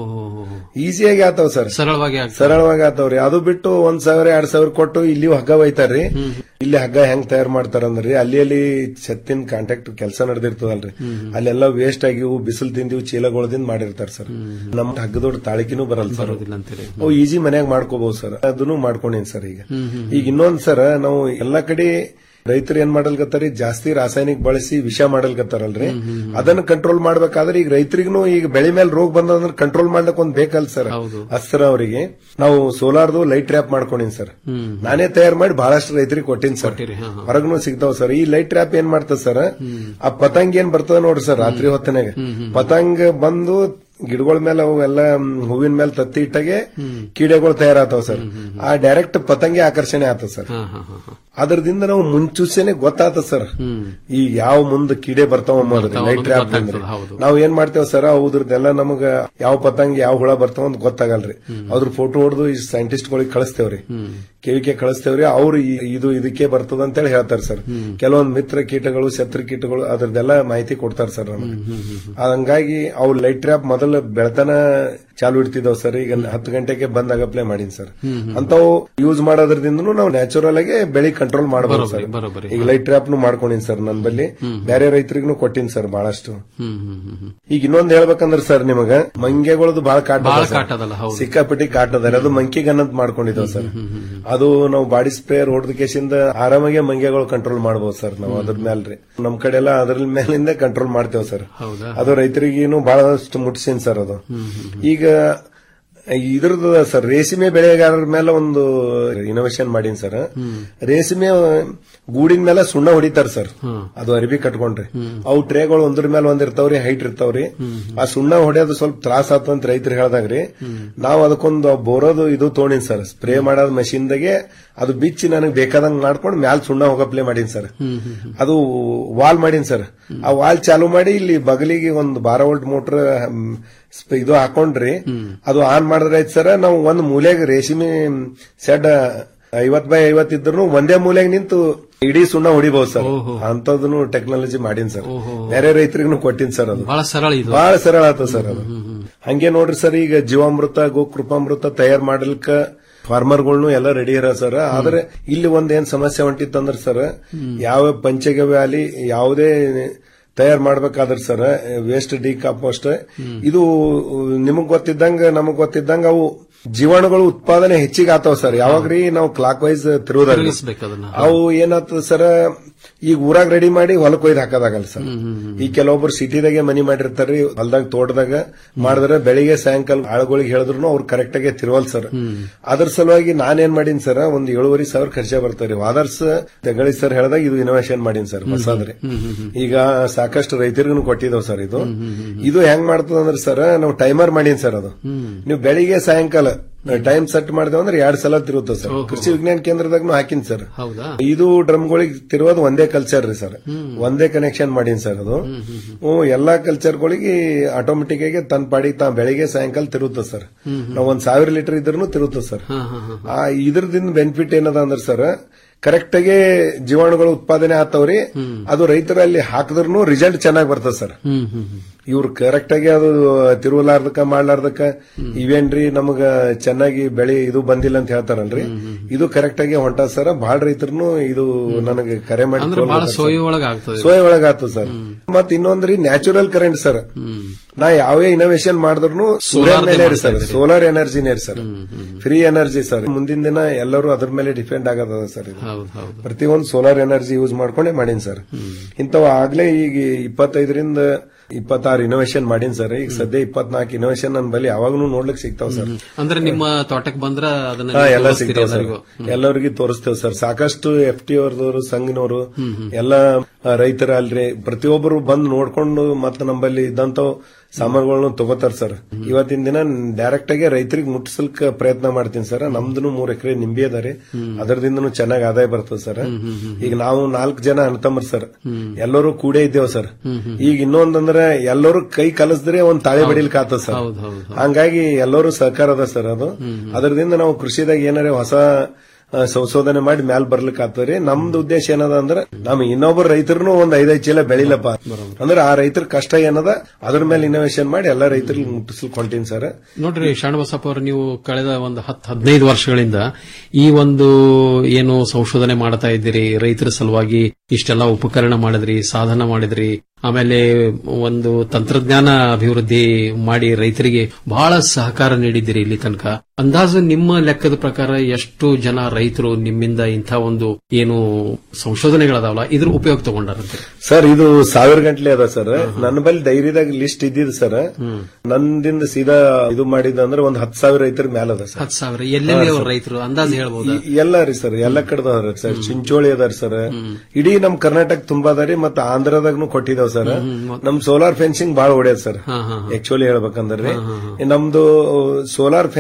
Speaker 16: ಈಸಿಯಾಗಿ ಆತಾವ್ ಸರ್
Speaker 15: ಸರಳವಾಗಿ ಆಗ್ತದೆ.
Speaker 16: ಸರಳವಾಗಿ ಆತಾವ್ರಿ ಅದು ಬಿಟ್ಟು ಒಂದ್ ಸಾವಿರ ಎರಡ್ ಸಾವಿರ ಕೊಟ್ಟು ಇಲ್ಲಿ ಹಗ್ಗ ಒಯ್ತಾರ್ರಿ ಇಲ್ಲಿ ಹಗ್ಗ ಹೆಂಗ್ ತಯಾರು ಮಾಡ್ತಾರಂದ್ರಿ ಅಲ್ಲಿ ಅಲ್ಲಿ ಛತ್ತಿನ ಕಾಂಟ್ಯಾಕ್ಟ್ ಕೆಲಸ ನಡೆದಿರ್ತದಲ್ರಿ ಅಲ್ಲೆಲ್ಲ ವೇಸ್ಟ್ ಆಗಿವು ಬಿಸಿಲು ತಿಂದಿವು ಚೀಲಗೊಳದಿಂದ ಮಾಡಿರ್ತಾರ ಸರ್ ನಮ್ ಹಗ್ಗದೊಡ್ ತಾಳಿಕಿನೂ ಬರಲ್ಲ ಸರ್
Speaker 15: ಅಂತೀರಿ
Speaker 16: ಅವು ಈಜಿ ಮನ್ಯಾಗ ಮಾಡ್ಕೋಬಹುದು ಸರ್ ಅದನ್ನು ಮಾಡ್ಕೊಂಡೇನ್ ಸರ್ ಈಗ ಈಗ ಇನ್ನೊಂದ್ ಸರ್ ನಾವು ಎಲ್ಲಾ ಕಡೆ ರೈತರು ಏನ್ ಮಾಡಲ್ಕತ್ತಾರಿ ಜಾಸ್ತಿ ರಾಸಾಯನಿಕ ಬಳಸಿ ವಿಷ ಮಾಡಲ್ಕತ್ತಾರಲ್ರಿ ಅದನ್ನ ಕಂಟ್ರೋಲ್ ಮಾಡ್ಬೇಕಾದ್ರೆ ಈಗ ರೈತರಿಗೂ ಈಗ ಬೆಳೆ ಮೇಲೆ ರೋಗ ಬಂದಂದ್ರೆ ಕಂಟ್ರೋಲ್ ಮಾಡ್ಲಿಕ್ಕೆ ಒಂದ್ ಬೇಕಲ್ ಸರ್ ಅಸ್ತ್ರ ಅವರಿಗೆ ನಾವು ಸೋಲಾರ್ದು ಲೈಟ್ ಟ್ರ್ಯಾಪ್ ಮಾಡ್ಕೊಂಡಿನ್ ಸರ್ ನಾನೇ ತಯಾರು ಮಾಡಿ ಬಹಳಷ್ಟು ರೈತರಿಗೆ ಕೊಟ್ಟಿನಿ ಸರ್ ಹೊರಗೂ ಸಿಗ್ತಾವ ಸರ್ ಈ ಲೈಟ್ ಟ್ರ್ಯಾಪ್ ಏನ್ ಮಾಡ್ತದ ಸರ್ ಆ ಪತಂಗ್ ಏನ್ ಬರ್ತದ ನೋಡ್ರಿ ಸರ್ ರಾತ್ರಿ ಹೊತ್ತಿನಾಗ ಪತಂಗ್ ಬಂದು ಗಿಡಗಳ ಮೇಲೆ ಅವೆಲ್ಲ ಹೂವಿನ ಮೇಲೆ ತತ್ತಿ ಇಟ್ಟಾಗೆ ಕೀಡೆಗಳು ತಯಾರಾತಾವ ಸರ್ ಆ ಡೈರೆಕ್ಟ್ ಪತಂಗಿ ಆಕರ್ಷಣೆ ಆತದ ಸರ್ ಅದರದಿಂದ ನಾವು ಮುಂಚೂಸೆನೆ ಗೊತ್ತಾತ ಸರ್ ಈಗ ಯಾವ ಮುಂದೆ ಕಿಡೆ ಬರ್ತಾವ ಅನ್ನೋದ್ರಿ
Speaker 15: ಬರ್ತಾವ
Speaker 16: ಲೈಟ್
Speaker 15: ಅನ್ನೋದು
Speaker 16: ಟ್ರ್ಯಾಪ್
Speaker 15: ಗೊತ್ತಾಗ್ತದೆ, ಹೌದು.
Speaker 16: ನಾವ್ ಏನ್ ಮಾಡ್ತೇವ್ ಸರ್ ಅವ್ರದ್ದೆಲ್ಲ ನಮಗ ಯಾವ ಪತಂಗ ಯಾವ ಹುಳ ಬರ್ತಾವ ಅಂತ ಗೊತ್ತಾಗಲ್ರಿ ಅದ್ರ ಫೋಟೋ ಹೊಡೆದು ಈ ಸೈಂಟಿಸ್ಟ್ ಗಳಿಗೆ ಕಳಿಸ್ತೇವ್ರಿ ಕೇಳಿಕೆ ಕಳಿಸ್ತೇವ್ರಿ ಅವ್ರು ಈ- ಇದು ಇದಕ್ಕೆ ಬರ್ತದ ಅಂತೇಳಿ ಹೇಳ್ತಾರೆ ಸರ್ ಕೆಲವೊಂದು ಮಿತ್ರ ಕೀಟಗಳು ಶತ್ರು ಕೀಟಗಳು ಅದ್ರದ್ದೆಲ್ಲ ಮಾಹಿತಿ ಕೊಡ್ತಾರೆ ಸರ್ ನಮಗೆ ಹಂಗಾಗಿ ಅವು ಲೈಟ್ ಟ್ರ್ಯಾಪ್ ಮೊದಲು ಬೆಳತನ ಚಾಲು ಇಡ್ತಿದ್ದಾವ್ ಸರ್ ಈಗ ಹತ್ತು ಗಂಟೆಗೆ ಬಂದಾಗ ಅಪ್ಲೈ ಮಾಡೀನಿ ಸರ್ ಅಂತವು ಯೂಸ್ ಮಾಡೋದ್ರದಿಂದನೂ ನಾವು ನ್ಯಾಚುರಲ್ ಆಗಿ ಬೆಳಿ ಕಂಟ್ರೋಲ್ ಮಾಡಬಹುದು ಸರ್
Speaker 15: ಬರೋಬ್ಬರಿ.
Speaker 16: ಈಗ ಲೈಟ್ ಟ್ರ್ಯಾಪ್ ನು ಮಾಡ್ಕೊಂಡಿನಿ ಸರ್ ನನ್ನ ಬಲ್ಲಿ ಬೇರೆ ರೈತರಿಗೂ ಕೊಟ್ಟಿನಿ ಸರ್ ಬಹಳಷ್ಟು
Speaker 15: ಹ್ಮ್ ಹ್ಮ್ ಹ್ಮ್ ಹ್ಮ್
Speaker 16: ಈಗ ಇನ್ನೊಂದ್ ಹೇಳ್ಬೇಕಂದ್ರ ಸರ್ ನಿಮಗ ಮಂಗೆಗಳದ್ದು ಬಹಳ ಕಾಟ
Speaker 15: ಬಹಳ
Speaker 16: ಅದ ಸರ್.
Speaker 15: ಕಾಟ ಅದಲ್ಲ, ಹೌದು.
Speaker 16: ಸಿಕ್ಕಾಪಟ್ಟಿ ಕಾಟ ಅದಾರೆ ಅದು ಮಂಕಿ ಗನ್ನದ್ ಮಾಡ್ಕೊಂಡಿದ್ದಾವ್ ಸರ್ ಅದು ನಾವು ಬಾಡಿ ಸ್ಪ್ರೇಯರ್ ಹೊಡೆದ ಕೇಸಿಂದ ಆರಾಮಾಗೆ ಮಂಗೆಗಳು ಕಂಟ್ರೋಲ್ ಮಾಡಬಹುದು ಸರ್ ನಾವು ಅದ್ರ ಮೇಲ್ರಿ ನಮ್ ಕಡೆ ಎಲ್ಲ ಅದ್ರ ಮೇಲಿಂದ ಕಂಟ್ರೋಲ್ ಮಾಡ್ತೇವ್ ಸರ್
Speaker 15: ಹೌದಾ
Speaker 16: ಅದು ರೈತರಿಗೇನು ಬಹಳಷ್ಟು ಮುಟ್ಸಿನ್ ಸರ್ ಅದು ಈಗ ಇದ್ರದ್ದು ಸರ್ ರೇಷ್ಮೆ ಬೆಳೆಗಾರರ ಮೇಲೆ ಒಂದು ಇನೋವೇಷನ್ ಮಾಡೀನಿ ಸರ್ ರೇಷ್ಮೆ ಗೂಡಿನ ಮೇಲೆ ಸುಣ್ಣ ಹೊಡಿತಾರ ಸರ್ ಅದು ಅರಿಬಿ ಕಟ್ಕೊಂಡ್ರಿ ಅವು ಟ್ರೇಗಳು ಒಂದ್ರ ಮೇಲೆ ಒಂದ್ ಇರ್ತಾವ್ರಿ ಹೈಟ್ ಇರ್ತಾವ್ರಿ ಆ ಸುಣ್ಣ ಹೊಡೆಯೋದು ಸ್ವಲ್ಪ ತ್ರಾಸ ಆತಂತ ರೈತರು ಹೇಳ್ದಾಗ್ರಿ ನಾವು ಅದಕ್ಕೊಂದು ಬೋರೋದು ಇದು ತೊಗೊಂಡಿನಿ ಸರ್ ಸ್ಪ್ರೇ ಮಾಡೋದ್ ಮಷೀನ್ದಾಗೆ ಅದು ಬಿಚ್ಚಿ ನನಗೆ ಬೇಕಾದಂಗ್ ಮಾಡ್ಕೊಂಡು ಮ್ಯಾಲ್ ಸುಣ್ಣ ಹೋಗಪ್ಲೇ ಮಾಡೀನಿ ಸರ್ ಅದು ವಾಲ್ ಮಾಡೀನಿ ಸರ್ ಆ ವಾಲ್ ಚಾಲು ಮಾಡಿ ಇಲ್ಲಿ ಬಗಲಿಗೆ ಒಂದು ಬಾರ ವೋಲ್ಟ್ ಮೋಟರ್ ಇದು ಹಾಕೊಂಡ್ರಿ ಅದು ಆನ್ ಮಾಡಿದ್ರೆ ಆಯ್ತು ಸರ್ ನಾವು ಒಂದ್ ಮೂಲೆಗೆ ರೇಷ್ಮೆ ಸೆಡ್ ಐವತ್ ಬೈ ಐವತ್ ಇದ್ರು ಒಂದೇ ಮೂಲೆಗೆ ನಿಂತು ಇಡೀ ಸುಣ್ಣ ಹೊಡಿಬಹುದು ಸರ್ ಅಂತದನ್ನು ಟೆಕ್ನಾಲಜಿ ಮಾಡೀನಿ ಸರ್ ಬೇರೆ ರೈತರಿಗೂ ಕೊಟ್ಟಿನಿ ಸರ್ ಅದು
Speaker 15: ಬಹಳ ಸರಳ ಇದು
Speaker 16: ಬಹಳ ಸರಳ ಆತ ಸರ್ ಅದು ಹಂಗೆ ನೋಡ್ರಿ ಸರ್ ಈಗ ಜೀವಾಮೃತ ಗೋಕೃಪಾಮೃತ ತಯಾರು ಮಾಡ್ಲಿಕ್ಕ ಫಾರ್ಮರ್ಗಳ್ನು ಎಲ್ಲ ರೆಡಿ ಇರ ಸರ್ ಆದ್ರೆ ಇಲ್ಲಿ ಒಂದ್ ಏನ್ ಸಮಸ್ಯೆ ಹೊಂಟಿತ್ತಂದ್ರ ಸರ್ ಯಾವ ಪಂಚಗವ್ಯ ಅಲ್ಲಿ ಯಾವುದೇ ತಯಾರು ಮಾಡ್ಬೇಕಾದ್ರ ಸರ್ ವೇಸ್ಟ್ ಡಿಕಾಂಪೋಸ್ಟ್ ಇದು ನಿಮಗ್ ಗೊತ್ತಿದ್ದಂಗ ನಮಗ್ ಗೊತ್ತಿದ್ದಂಗ ಅವು ಜೀವಾಣುಗಳು ಉತ್ಪಾದನೆ ಹೆಚ್ಚಿಗೆ ಆತಾವ ಸರ್ ಯಾವಾಗ್ರಿ ನಾವು ಕ್ಲಾಕ್ ವೈಸ್ ತಿರುವುದಾಗ್ರಿ
Speaker 15: ತಿರುಗಿಸ್ಬೇಕು ಅದನ್ನ.
Speaker 16: ಅವು ಏನಾಗ್ತದ ಸರ್ ಈಗ ಊರಾಗ ರೆಡಿ ಮಾಡಿ ಹೊಲಕ್ ಒಯ್ದು ಹಾಕೋದಾಗಲ್ಲ ಸರ್ ಈಗ ಕೆಲವೊಬ್ರು ಸಿಟಿದಾಗೆ ಮನಿ ಮಾಡಿರ್ತಾರ್ರಿ ಹೊಲದಾಗ ತೋಟದಾಗ ಮಾಡಿದ್ರೆ ಬೆಳಿಗ್ಗೆ ಸಾಯಂಕಾಲ ಆಳುಗಳಿಗೆ ಹೇಳಿದ್ರು ಅವ್ರು ಕರೆಕ್ಟ್ ಆಗಿ ತಿರುವಲ್ ಸರ್ ಅದ್ರ ಸಲುವಾಗಿ ನಾನೇನ್ ಮಾಡೀನಿ ಸರ್ ಒಂದ್ ಏಳುವರೆ ಸಾವಿರ ಖರ್ಚ ಬರ್ತಾರೆ ವಾದರ್ಸ್ ತೆಗಳಿ ಸರ್ ಹೇಳ್ದಾಗ ಇದು ಇನೋವೇಷನ್ ಮಾಡೀನಿ ಸರ್ ಹೊಸಾದ್ರಿ ಈಗ ಸಾಕಷ್ಟು ರೈತರಿಗೂ ಕೊಟ್ಟಿದ್ದಾವ್ ಸರ್ ಇದು ಇದು ಹೆಂಗ್ ಮಾಡ್ತದ ಅಂದ್ರೆ ಸರ್ ನಾವು ಟೈಮರ್ ಮಾಡೀನಿ ಸರ್ ಅದು ನೀವು ಬೆಳಿಗ್ಗೆ ಸಾಯಂಕಾಲ ಟೈಮ್ ಸೆಟ್ ಮಾಡಿದೇವ್ ಅಂದ್ರೆ ಎರಡ್ ಸಲ ತಿರುತ್ತ ಸರ್ ಕೃಷಿ ವಿಜ್ಞಾನ ಕೇಂದ್ರದಾಗೂ ಹಾಕಿನ್ ಸರ್
Speaker 15: ಹೌದಾ
Speaker 16: ಇದು ಡ್ರಮ್ಗಳಿಗೆ ತಿರುವುದು ಒಂದೇ ಕಲ್ಚರ್ ರೀ ಸರ್ ಒಂದೇ ಕನೆಕ್ಷನ್ ಮಾಡೀನಿ ಸರ್ ಅದು ಹ್ಮ್, ಎಲ್ಲಾ ಕಲ್ಚರ್ಗಳಿಗೆ ಆಟೋಮೆಟಿಕ್ ಆಗಿ ತನ್ನ ಪಾಡಿಗೆ ತಾ ಬೆಳಿಗ್ಗೆ ಸಾಯಂಕಾಲ ತಿರುತ್ತ ಸರ್ ನಾವು ಒಂದ್ ಸಾವಿರ ಲೀಟರ್ ಇದ್ರೂ ತಿರುತ್ತ ಸರ್ ಆ ಇದ್ರದಿಂದ ಬೆನಿಫಿಟ್ ಏನದ ಅಂದ್ರೆ ಸರ್ ಕರೆಕ್ಟ್ ಆಗಿ ಜೀವಾಣುಗಳು ಉತ್ಪಾದನೆ ಆತವ್ರಿ ಅದು ರೈತರಲ್ಲಿ ಹಾಕಿದ್ರು ರಿಸಲ್ಟ್ ಚೆನ್ನಾಗಿ ಬರ್ತದೆ ಸರ್
Speaker 15: ಹ್ಮ್ ಹ್ಮ್ ಹ್ಮ್
Speaker 16: ಇವ್ರು ಕರೆಕ್ಟ್ ಆಗಿ ಅದು ತಿರುವಲಾರ್ದಕ್ಕ ಮಾಡ್ಲಾರ್ದಕ್ಕ ಇವೇನ್ರಿ ನಮಗ ಚೆನ್ನಾಗಿ ಬೆಳೆ ಇದು ಬಂದಿಲ್ಲ ಅಂತ ಹೇಳ್ತಾರಲ್ರಿ ಇದು ಕರೆಕ್ಟ್ ಆಗಿ ಹೊಂಟ ಸರ್ ಬಹಳ ರೈತರು ಇದು ನನಗೆ ಕರೆ ಮಾಡಿ
Speaker 15: ಅಂದ್ರೆ ಬಹಳ ಸೋಯಿ ಒಳಗ ಆಗ್ತದೆ
Speaker 16: ಸೋಯ್ ಒಳಗಾತು ಸರ್ ಮತ್ ಇನ್ನೊಂದ್ರಿ ನ್ಯಾಚುರಲ್ ಕರೆಂಟ್ ಸರ್ ನಾ ಯಾವೇ ಇನೋವೇಷನ್ ಮಾಡಿದ್ರು ಸೂರ್ಯ ಮೇಲೆ ರೀ ಸರ್ ಸೋಲಾರ್ ಎನರ್ಜಿನೇ ರೀ ಸರ್ ಫ್ರೀ ಎನರ್ಜಿ ಸರ್ ಮುಂದಿನ ದಿನ ಎಲ್ಲರೂ ಅದ್ರ ಮೇಲೆ ಡಿಪೆಂಡ್ ಆಗದ ಸರ್ ಇದು
Speaker 15: ಹೌದು ಹೌದು
Speaker 16: ಪ್ರತಿಯೊಂದು ಸೋಲಾರ್ ಎನರ್ಜಿ ಯೂಸ್ ಮಾಡ್ಕೊಂಡೇ ಮಾಡೀನಿ ಸರ್ ಇಂಥವು ಆಗ್ಲೇ ಈಗ ಇಪ್ಪತ್ತೈದರಿಂದ ಇಪ್ಪತ್ತಾರು ಇನೋವೇಷನ್ ಮಾಡೀನಿ ಸರ್ ಈಗ ಸದ್ಯ ಇಪ್ಪತ್ನಾಲ್ಕು ಇನೋವೇಷನ್ ನನ್ನ ಬಳಿ ಯಾವಾಗೂ ನೋಡ್ಲಿಕ್ಕೆ ಸಿಗ್ತಾವ ಸರ್
Speaker 15: ಅಂದ್ರೆ ನಿಮ್ಮ ತೋಟಕ್ಕೆ ಬಂದ್ರ ಅದನ್ನ
Speaker 16: ಹಾ,
Speaker 15: ನೀವು
Speaker 16: ಎಲ್ಲ
Speaker 15: ತೋರಿಸ್ತೀರಿ
Speaker 16: ಸಿಗ್ತಾವ ಸರ್
Speaker 15: ಎಲ್ಲರಿಗೂ.
Speaker 16: ಎಲ್ಲರಿಗೂ ತೋರಿಸ್ತೇವೆ ಸರ್ ಸಾಕಷ್ಟು ಎಫ್ ಟಿ ಅವ್ರದವರು ಸಂಘನವರು ಎಲ್ಲ ಆ, ರೈತರ ಅಲ್ರಿ ಪ್ರತಿಯೊಬ್ಬರು ಬಂದು ನೋಡ್ಕೊಂಡು ಮತ್ತೆ ನಮ್ಮಲ್ಲಿ ಇದ್ದಂತ ಸಾಮಾನುಗಳನ್ನು ತಗೋತಾರ ಸರ್ ಇವತ್ತಿನ ದಿನ ಡೈರೆಕ್ಟ್ ಆಗಿ ರೈತರಿಗೆ ಮುಟ್ಟಿಸಲ್ಕ ಪ್ರಯತ್ನ ಮಾಡ್ತೀನಿ ಸರ್ ನಮ್ದು ಮೂರ್ ಎಕರೆ ನಿಂಬೆ ಅದ ರೀ ಅದರದಿಂದನೂ ಚೆನ್ನಾಗಿ ಆದಾಯ ಬರ್ತದೆ ಸರ್ ಈಗ ನಾವು ನಾಲ್ಕು ಜನ ಅಣ್ತಮ್ಮರ್ ಸರ್ ಎಲ್ಲರೂ ಕೂಡೇ ಇದ್ದೇವ್ ಸರ್ ಈಗ ಇನ್ನೊಂದಂದ್ರೆ ಎಲ್ಲರೂ ಕೈ ಕಲಸಿದ್ರೆ ಒಂದ್ ತಾಳೆ ಬಡಿಲಿಕ್ಕೆ ಆತದ ಸರ್
Speaker 15: ಹೌದು ಹೌದು
Speaker 16: ಹಂಗಾಗಿ ಎಲ್ಲರೂ ಸಹಕಾರ ಅದ ಸರ್ ಅದು ಅದರಿಂದ ನಾವು ಕೃಷಿದಾಗ ಏನಾರ ಹೊಸ ಆ, ಸಂಶೋಧನೆ ಮಾಡಿ ಮ್ಯಾಲ್ ಬರ್ಲಿಕ್ಕೆ ಆಗ್ತದ್ರಿ ನಮ್ದು ಉದ್ದೇಶ ಏನದ ಅಂದ್ರೆ ನಮ್ ಇನ್ನೊಬ್ಬರು ರೈತರು ಒಂದ್ ಐದೈದು ಚೀಲ ಬೆಳಿಲಪ್ಪ ಅಂದ್ರೆ ಆ ರೈತರ ಕಷ್ಟ ಏನದ ಅದ್ರ ಮೇಲೆ ಇನೋವೇಷನ್ ಮಾಡಿ ಎಲ್ಲಾ ರೈತರಿಗೆ ಮುಟ್ಟಿಸ್ಲಿಕ್ಕೆ ಹೊಂಟೀನಿ ಸರ್
Speaker 15: ನೋಡ್ರಿ ಶಾಣಬಸಪ್ಪ ಅವರು ನೀವು ಕಳೆದ ಒಂದು ಹತ್ತು ಹದಿನೈದು ವರ್ಷಗಳಿಂದ ಈ ಒಂದು ಏನು ಸಂಶೋಧನೆ ಮಾಡ್ತಾ ಇದ್ದೀರಿ ರೈತರ ಸಲುವಾಗಿ ಇಷ್ಟೆಲ್ಲ ಉಪಕರಣ ಮಾಡಿದ್ರಿ ಸಾಧನ ಮಾಡಿದ್ರಿ ಆಮೇಲೆ ಒಂದು ತಂತ್ರಜ್ಞಾನ ಅಭಿವೃದ್ಧಿ ಮಾಡಿ ರೈತರಿಗೆ ಬಹಳ ಸಹಕಾರ ನೀಡಿದ್ದೀರಿ ಇಲ್ಲಿ ತನಕ ಅಂದಾಜು ನಿಮ್ಮ ಲೆಕ್ಕದ ಪ್ರಕಾರ ಎಷ್ಟು ಜನ ರೈತರು ನಿಮ್ಮಿಂದ ಇಂಥ ಒಂದು ಏನು ಸಂಶೋಧನೆಗಳದಾವಲ್ಲ ಇದ್ರ ಉಪಯೋಗ ತಗೊಂಡಾರಂತೆ
Speaker 16: ಸರ್ ಇದು ಸಾವಿರ ಗಂಟ್ಲೆ ಅದ ಸರ್ ನನ್ನ ಬಳಿ ಡೈರಿದಾಗ ಲಿಸ್ಟ್ ಇದ್ದಿದ್ ಸರ್ ನಂದಿಂದ ಸೀದಾ ಇದು ಮಾಡಿದ ಅಂದ್ರೆ ಒಂದ್ ಹತ್ತು ಸಾವಿರ ರೈತರ ಮ್ಯಾಲ ಅದ ಸರ್
Speaker 15: ಹತ್ತು ಸಾವಿರ ಎಲ್ಲೆಲ್ಲಿ ಅವ್ರ ರೈತರು ಅಂದಾಜು ಹೇಳ್ಬೋದಾ
Speaker 16: ಈ- ಎಲ್ಲ ರೀ ಸರ್ ಎಲ್ಲ ಕಡೆದ ಅದಾರ ಸರ್ ಚಿಂಚೋಳಿ ಅದಾರ ಸರ್ ಇಡೀ ನಮ್ ಕರ್ನಾಟಕ ತುಂಬಾ ಅದಾರಿ ಮತ್ತೆ ಆಂಧ್ರದಾಗ್ನು ಕೊಟ್ಟಿದಾವ್ ಸರ್ ನಮ್ ಸೋಲಾರ್ ಫೆನ್ಸಿಂಗ್ ಬಾಳ ಹೊಡ್ಯದ ಸರ್
Speaker 15: ಹಾ ಹಾ
Speaker 16: ಆಕ್ಚುಲಿ ಹೇಳ್ಬೇಕಂದ್ರೆ ನಮ್ದು ಸೋಲಾರ್ ಫೆನ್ಸಿಂಗ್ ಮಷೀನ್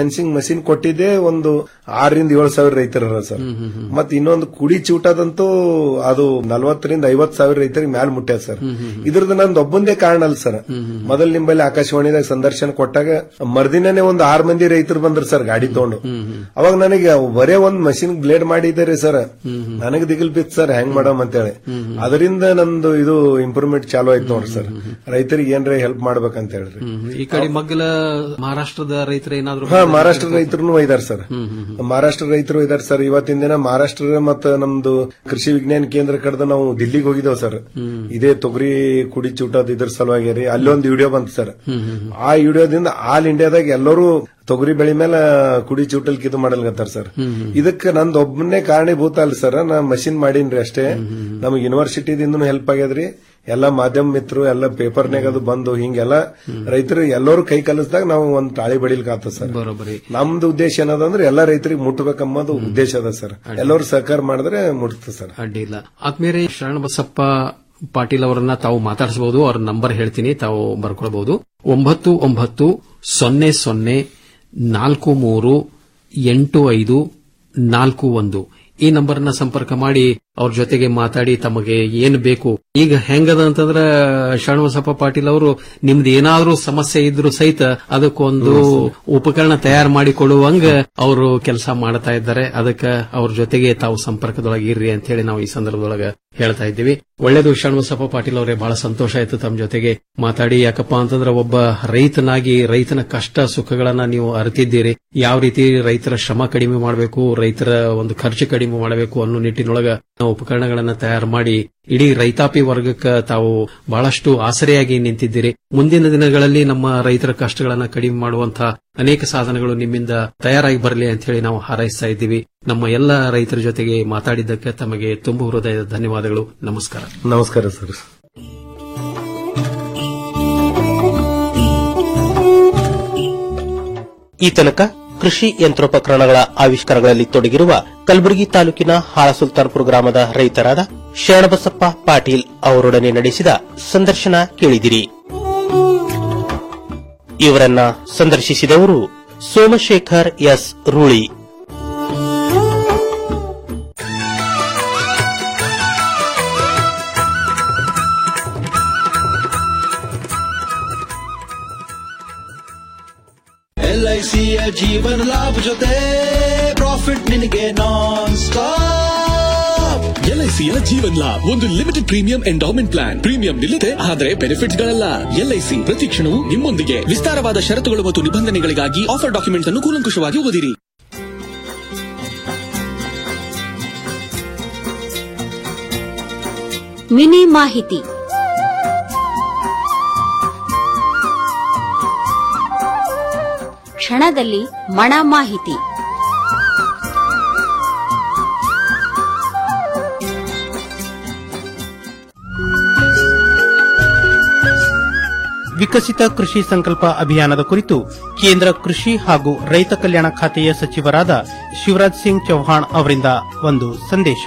Speaker 16: ಮಷಿನ್ ಕೊಟ್ಟಿದ್ದೆ ಒಂದು ಆರರಿಂದ ಏಳು ಸಾವಿರ ರೈತರ ಸರ್ ಮತ್ ಇನ್ನೊಂದು ಕುಡಿ ಚೂಟದಂತೂ ಅದು ನಲ್ವತ್ತರಿಂದ ಐವತ್ ಸಾವಿರ ರೈತರಿಗೆ ಮ್ಯಾಲ ಮುಟ್ಟ್ಯಾದ ಸರ್ ಇದ್ರದ್ದು ನಂದು ಒಬ್ಬಂದೇ ಕಾರಣ ಅಲ್ಲ ಸರ್ ಮೊದಲ್ ನಿಂಬಲ್ಲಿ ಆಕಾಶವಾಣಿದಾಗ ಸಂದರ್ಶನ ಕೊಟ್ಟಾಗ ಮರ್ದಿನೇ ಒಂದು ಆರ್ ಮಂದಿ ರೈತರು ಬಂದ್ರು ಸರ್ ಗಾಡಿ ತಗೊಂಡು ಅವಾಗ ನನಗೆ ಬರೇ ಒಂದ್ ಮಷಿನ್ ಬ್ಲೇಡ್ ಮಾಡಿದ್ದಾರೆ ಸರ್ ನನಗೆ ದಿಗಿಲ್ ಬಿತ್ತು ಸರ್ ಹೆಂಗ್ ಮಾಡಮ್ ಅಂತೇಳಿ ಅದರಿಂದ ನಂದು ಇದು ಇಂಪ್ರೂವ್ಮೆಂಟ್ ಚಾಲು ಆಯ್ತು ನೋಡ್ರಿ ಸರ್ ರೈತರಿಗೆ ಏನ್ರ ಹೆಲ್ಪ್ ಮಾಡ್ಬೇಕಂತ ಹೇಳ್ರಿ
Speaker 15: ಈ ಕಡೆ ಮಗ್ಗಲ ಮಹಾರಾಷ್ಟ್ರದ ರೈತರು ಏನಾದ್ರು
Speaker 16: ಹಾ ಮಹಾರಾಷ್ಟ್ರ ರೈತರು ಇದಾರೆ ಸರ್ ಮಹಾರಾಷ್ಟ್ರ ರೈತರು ಇದಾರೆ ಸರ್ ಇವತ್ತಿನ ದಿನ ಮಹಾರಾಷ್ಟ್ರ ಮತ್ತು ನಮ್ದು ಕೃಷಿ ವಿಜ್ಞಾನ ಕೇಂದ್ರ ಕಡೆದ ನಾವು ದಿಲ್ಲಿಗೆ ಹೋಗಿದ್ದೇವೆ ಸರ್ ಇದೇ ತೊಗರಿ ಕುಡಿ ಚೂಟದ ಇದ್ರ ಸಲುವಾಗಿ ರೀ ಅಲ್ಲೊಂದು ವಿಡಿಯೋ ಬಂತು ಸರ್ ಆ ವಿಡಿಯೋದಿಂದ ಆಲ್ ಇಂಡಿಯಾದಾಗ ಎಲ್ಲರೂ ತೊಗರಿ ಬೆಳೆ ಮೇಲೆ ಕುಡಿ ಚೂಟಲ್ ಇದು ಮಾಡಲ್ಗತ್ತಾರ ಸರ್ ಇದಕ್ಕೆ ನಂದು ಒಬ್ಬನೇ ಕಾರಣೀಭೂತ ಅಲ್ಲ ಸರ್ ನಾ ಮಷಿನ್ ಮಾಡೀನ್ರಿ ಅಷ್ಟೇ ನಮಗ್ ಯೂನಿವರ್ಸಿಟಿದಿಂದನೂ ಹೆಲ್ಪ್ ಆಗ್ಯದ್ರಿ ಎಲ್ಲಾ ಮಾಧ್ಯಮ ಮಿತ್ರರು ಎಲ್ಲ ಪೇಪರ್ನಾಗ ಅದು ಬಂದು ಹಿಂಗೆಲ್ಲ ರೈತರು ಎಲ್ಲರೂ ಕೈ ಕಲಿಸಿದಾಗ ನಾವು ಒಂದ್ ತಾಳಿ ಬೆಳಿಲಿಕ್ಕೆ ಆತ ಸರ್
Speaker 15: ಬರೋಬ್ಬರಿ
Speaker 16: ನಮ್ದು ಉದ್ದೇಶ ಏನದಂದ್ರೆ ಎಲ್ಲಾ ರೈತರಿಗೆ ಮುಟ್ಟಬೇಕಂಬುದು ಉದ್ದೇಶ ಅದ ಸರ್ ಎಲ್ಲರೂ ಸಹಕಾರ ಮಾಡಿದ್ರೆ ಮುಟ್ತದೆ ಸರ್
Speaker 15: ಅಡ್ಡಿ ಇಲ್ಲ ಆದ್ಮೇಲೆ ಶರಣ ಬಸಪ್ಪ ಪಾಟೀಲ್ ಅವರನ್ನ ತಾವು ಮಾತಾಡಿಸಬಹುದು ಅವ್ರ ನಂಬರ್ ಹೇಳ್ತೀನಿ ತಾವು ಬರ್ಕೊಳ್ಬಹುದು ಒಂಬತ್ತು ಒಂಬತ್ತು ಸೊನ್ನೆ ಸೊನ್ನೆ ನಾಲ್ಕು ಮೂರು ಎಂಟು ಐದು ನಾಲ್ಕು ಒಂದು ಈ ನಂಬರ್ನ ಸಂಪರ್ಕ ಮಾಡಿ ಅವ್ರ ಜೊತೆಗೆ ಮಾತಾಡಿ ತಮಗೆ ಏನ್ ಬೇಕು ಈಗ ಹೆಂಗದ ಅಂತಂದ್ರ ಶರಣಬಸಪ್ಪ ಪಾಟೀಲ್ ಅವರು ನಿಮ್ದು ಏನಾದ್ರೂ ಸಮಸ್ಯೆ ಇದ್ರು ಸಹಿತ ಅದಕ್ಕೊಂದು ಉಪಕರಣ ತಯಾರು ಮಾಡಿ ಕೊಡುವಂಗ ಅವರು ಕೆಲಸ ಮಾಡ್ತಾ ಇದ್ದಾರೆ ಅದಕ್ಕೆ ಅವ್ರ ಜೊತೆಗೆ ತಾವು ಸಂಪರ್ಕದೊಳಗೆ ಇರ್ರಿ ಅಂತ ಹೇಳಿ ನಾವು ಈ ಸಂದರ್ಭದೊಳಗೆ ಹೇಳ್ತಾ ಇದ್ದೀವಿ ಒಳ್ಳೇದು ಶರಣಬಸಪ್ಪ ಪಾಟೀಲ್ ಅವರೇ ಬಹಳ ಸಂತೋಷ ಆಯ್ತು ತಮ್ಮ ಜೊತೆಗೆ ಮಾತಾಡಿ ಯಾಕಪ್ಪ ಅಂತಂದ್ರೆ ಒಬ್ಬ ರೈತನಾಗಿ ರೈತನ ಕಷ್ಟ ಸುಖಗಳನ್ನ ನೀವು ಅರಿತಿದ್ದೀರಿ ಯಾವ ರೀತಿ ರೈತರ ಶ್ರಮ ಕಡಿಮೆ ಮಾಡಬೇಕು ರೈತರ ಒಂದು ಖರ್ಚು ಕಡಿಮೆ ಮಾಡಬೇಕು ಅನ್ನೋ ನಿಟ್ಟಿನೊಳಗ ನಾವು ಉಪಕರಣಗಳನ್ನ ತಯಾರು ಮಾಡಿ ಇಡೀ ರೈತಾಪಿ ವರ್ಗಕ್ಕೆ ತಾವು ಬಹಳಷ್ಟು ಆಸರೆಯಾಗಿ ನಿಂತಿದ್ದೀರಿ ಮುಂದಿನ ದಿನಗಳಲ್ಲಿ ನಮ್ಮ ರೈತರ ಕಷ್ಟಗಳನ್ನ ಕಡಿಮೆ ಮಾಡುವಂತಹ ಅನೇಕ ಸಾಧನಗಳು ನಿಮ್ಮಿಂದ ತಯಾರಾಗಿ ಬರಲಿ ಅಂತ ಹೇಳಿ ನಾವು ಹಾರೈಸ್ತಾ ಇದ್ದೀವಿ ನಮ್ಮ ಎಲ್ಲ ರೈತರ ಜೊತೆಗೆ ಮಾತಾಡಿದ್ದಕ್ಕೆ ತಮಗೆ ತುಂಬು ಹೃದಯದ ಧನ್ಯವಾದಗಳು ನಮಸ್ಕಾರ
Speaker 16: ನಮಸ್ಕಾರ ಸರ್
Speaker 14: ಈ ತನಕ ಕೃಷಿ ಯಂತ್ರೋಪಕರಣಗಳ ಆವಿಷ್ಕಾರಗಳಲ್ಲಿ ತೊಡಗಿರುವ ಕಲಬುರಗಿ ತಾಲೂಕಿನ ಹಾಳ ಸುಲ್ತಾನ್ಪುರ ಗ್ರಾಮದ ರೈತರಾದ ಶರಣಬಸಪ್ಪ ಪಾಟೀಲ್ ಅವರೊಡನೆ ನಡೆಸಿದ ಸಂದರ್ಶನ ಕೇಳಿದಿರಿ ಇವರನ್ನ ಸಂದರ್ಶಿಸಿದವರು ಸೋಮಶೇಖರ್ ಎಸ್ ರೂಳಿ
Speaker 3: ಎಲ್ಐಸಿಯ ಜೀವನ ಲಾಭ ಜೊತೆ ಪ್ರಾಫಿಟ್ ನಿನಗೆ ನಾನ್ ಸ್ಟಾಪ್
Speaker 17: ಎಲ್ಐಸಿಯ ಜೀವನ್ ಲಾಭ್ ಒಂದು limited premium endowment plan premium ನಿಲ್ಲದೆ ಆದರೆ ಬೆನಿಫಿಟ್ಸ್ ಗಳಲ್ಲ ಎಲ್ಐಸಿ ಪ್ರತಿ ಕ್ಷಣವೂ ನಿಮ್ಮೊಂದಿಗೆ ವಿಸ್ತಾರವಾದ ಷರತ್ತುಗಳು ಮತ್ತು ನಿಬಂಧನೆಗಳಿಗಾಗಿ ಆಫರ್ ಡಾಕ್ಯುಮೆಂಟ್ಸ್ ಅನ್ನು ಕೂಲಂಕುಷವಾಗಿ ಓದಿರಿ
Speaker 18: ಮಿನಿ ಮಾಹಿತಿ ಕ್ಷಣದಲ್ಲಿ ಮಣ ಮಾಹಿತಿ
Speaker 19: ವಿಕಸಿತ ಕೃಷಿ ಸಂಕಲ್ಪ ಅಭಿಯಾನದ ಕುರಿತು ಕೇಂದ್ರ ಕೃಷಿ ಹಾಗೂ ರೈತ ಕಲ್ಯಾಣ ಖಾತೆಯ ಸಚಿವರಾದ ಶಿವರಾಜ್ ಸಿಂಗ್ ಚೌಹಾಣ್ ಅವರಿಂದ ಒಂದು ಸಂದೇಶ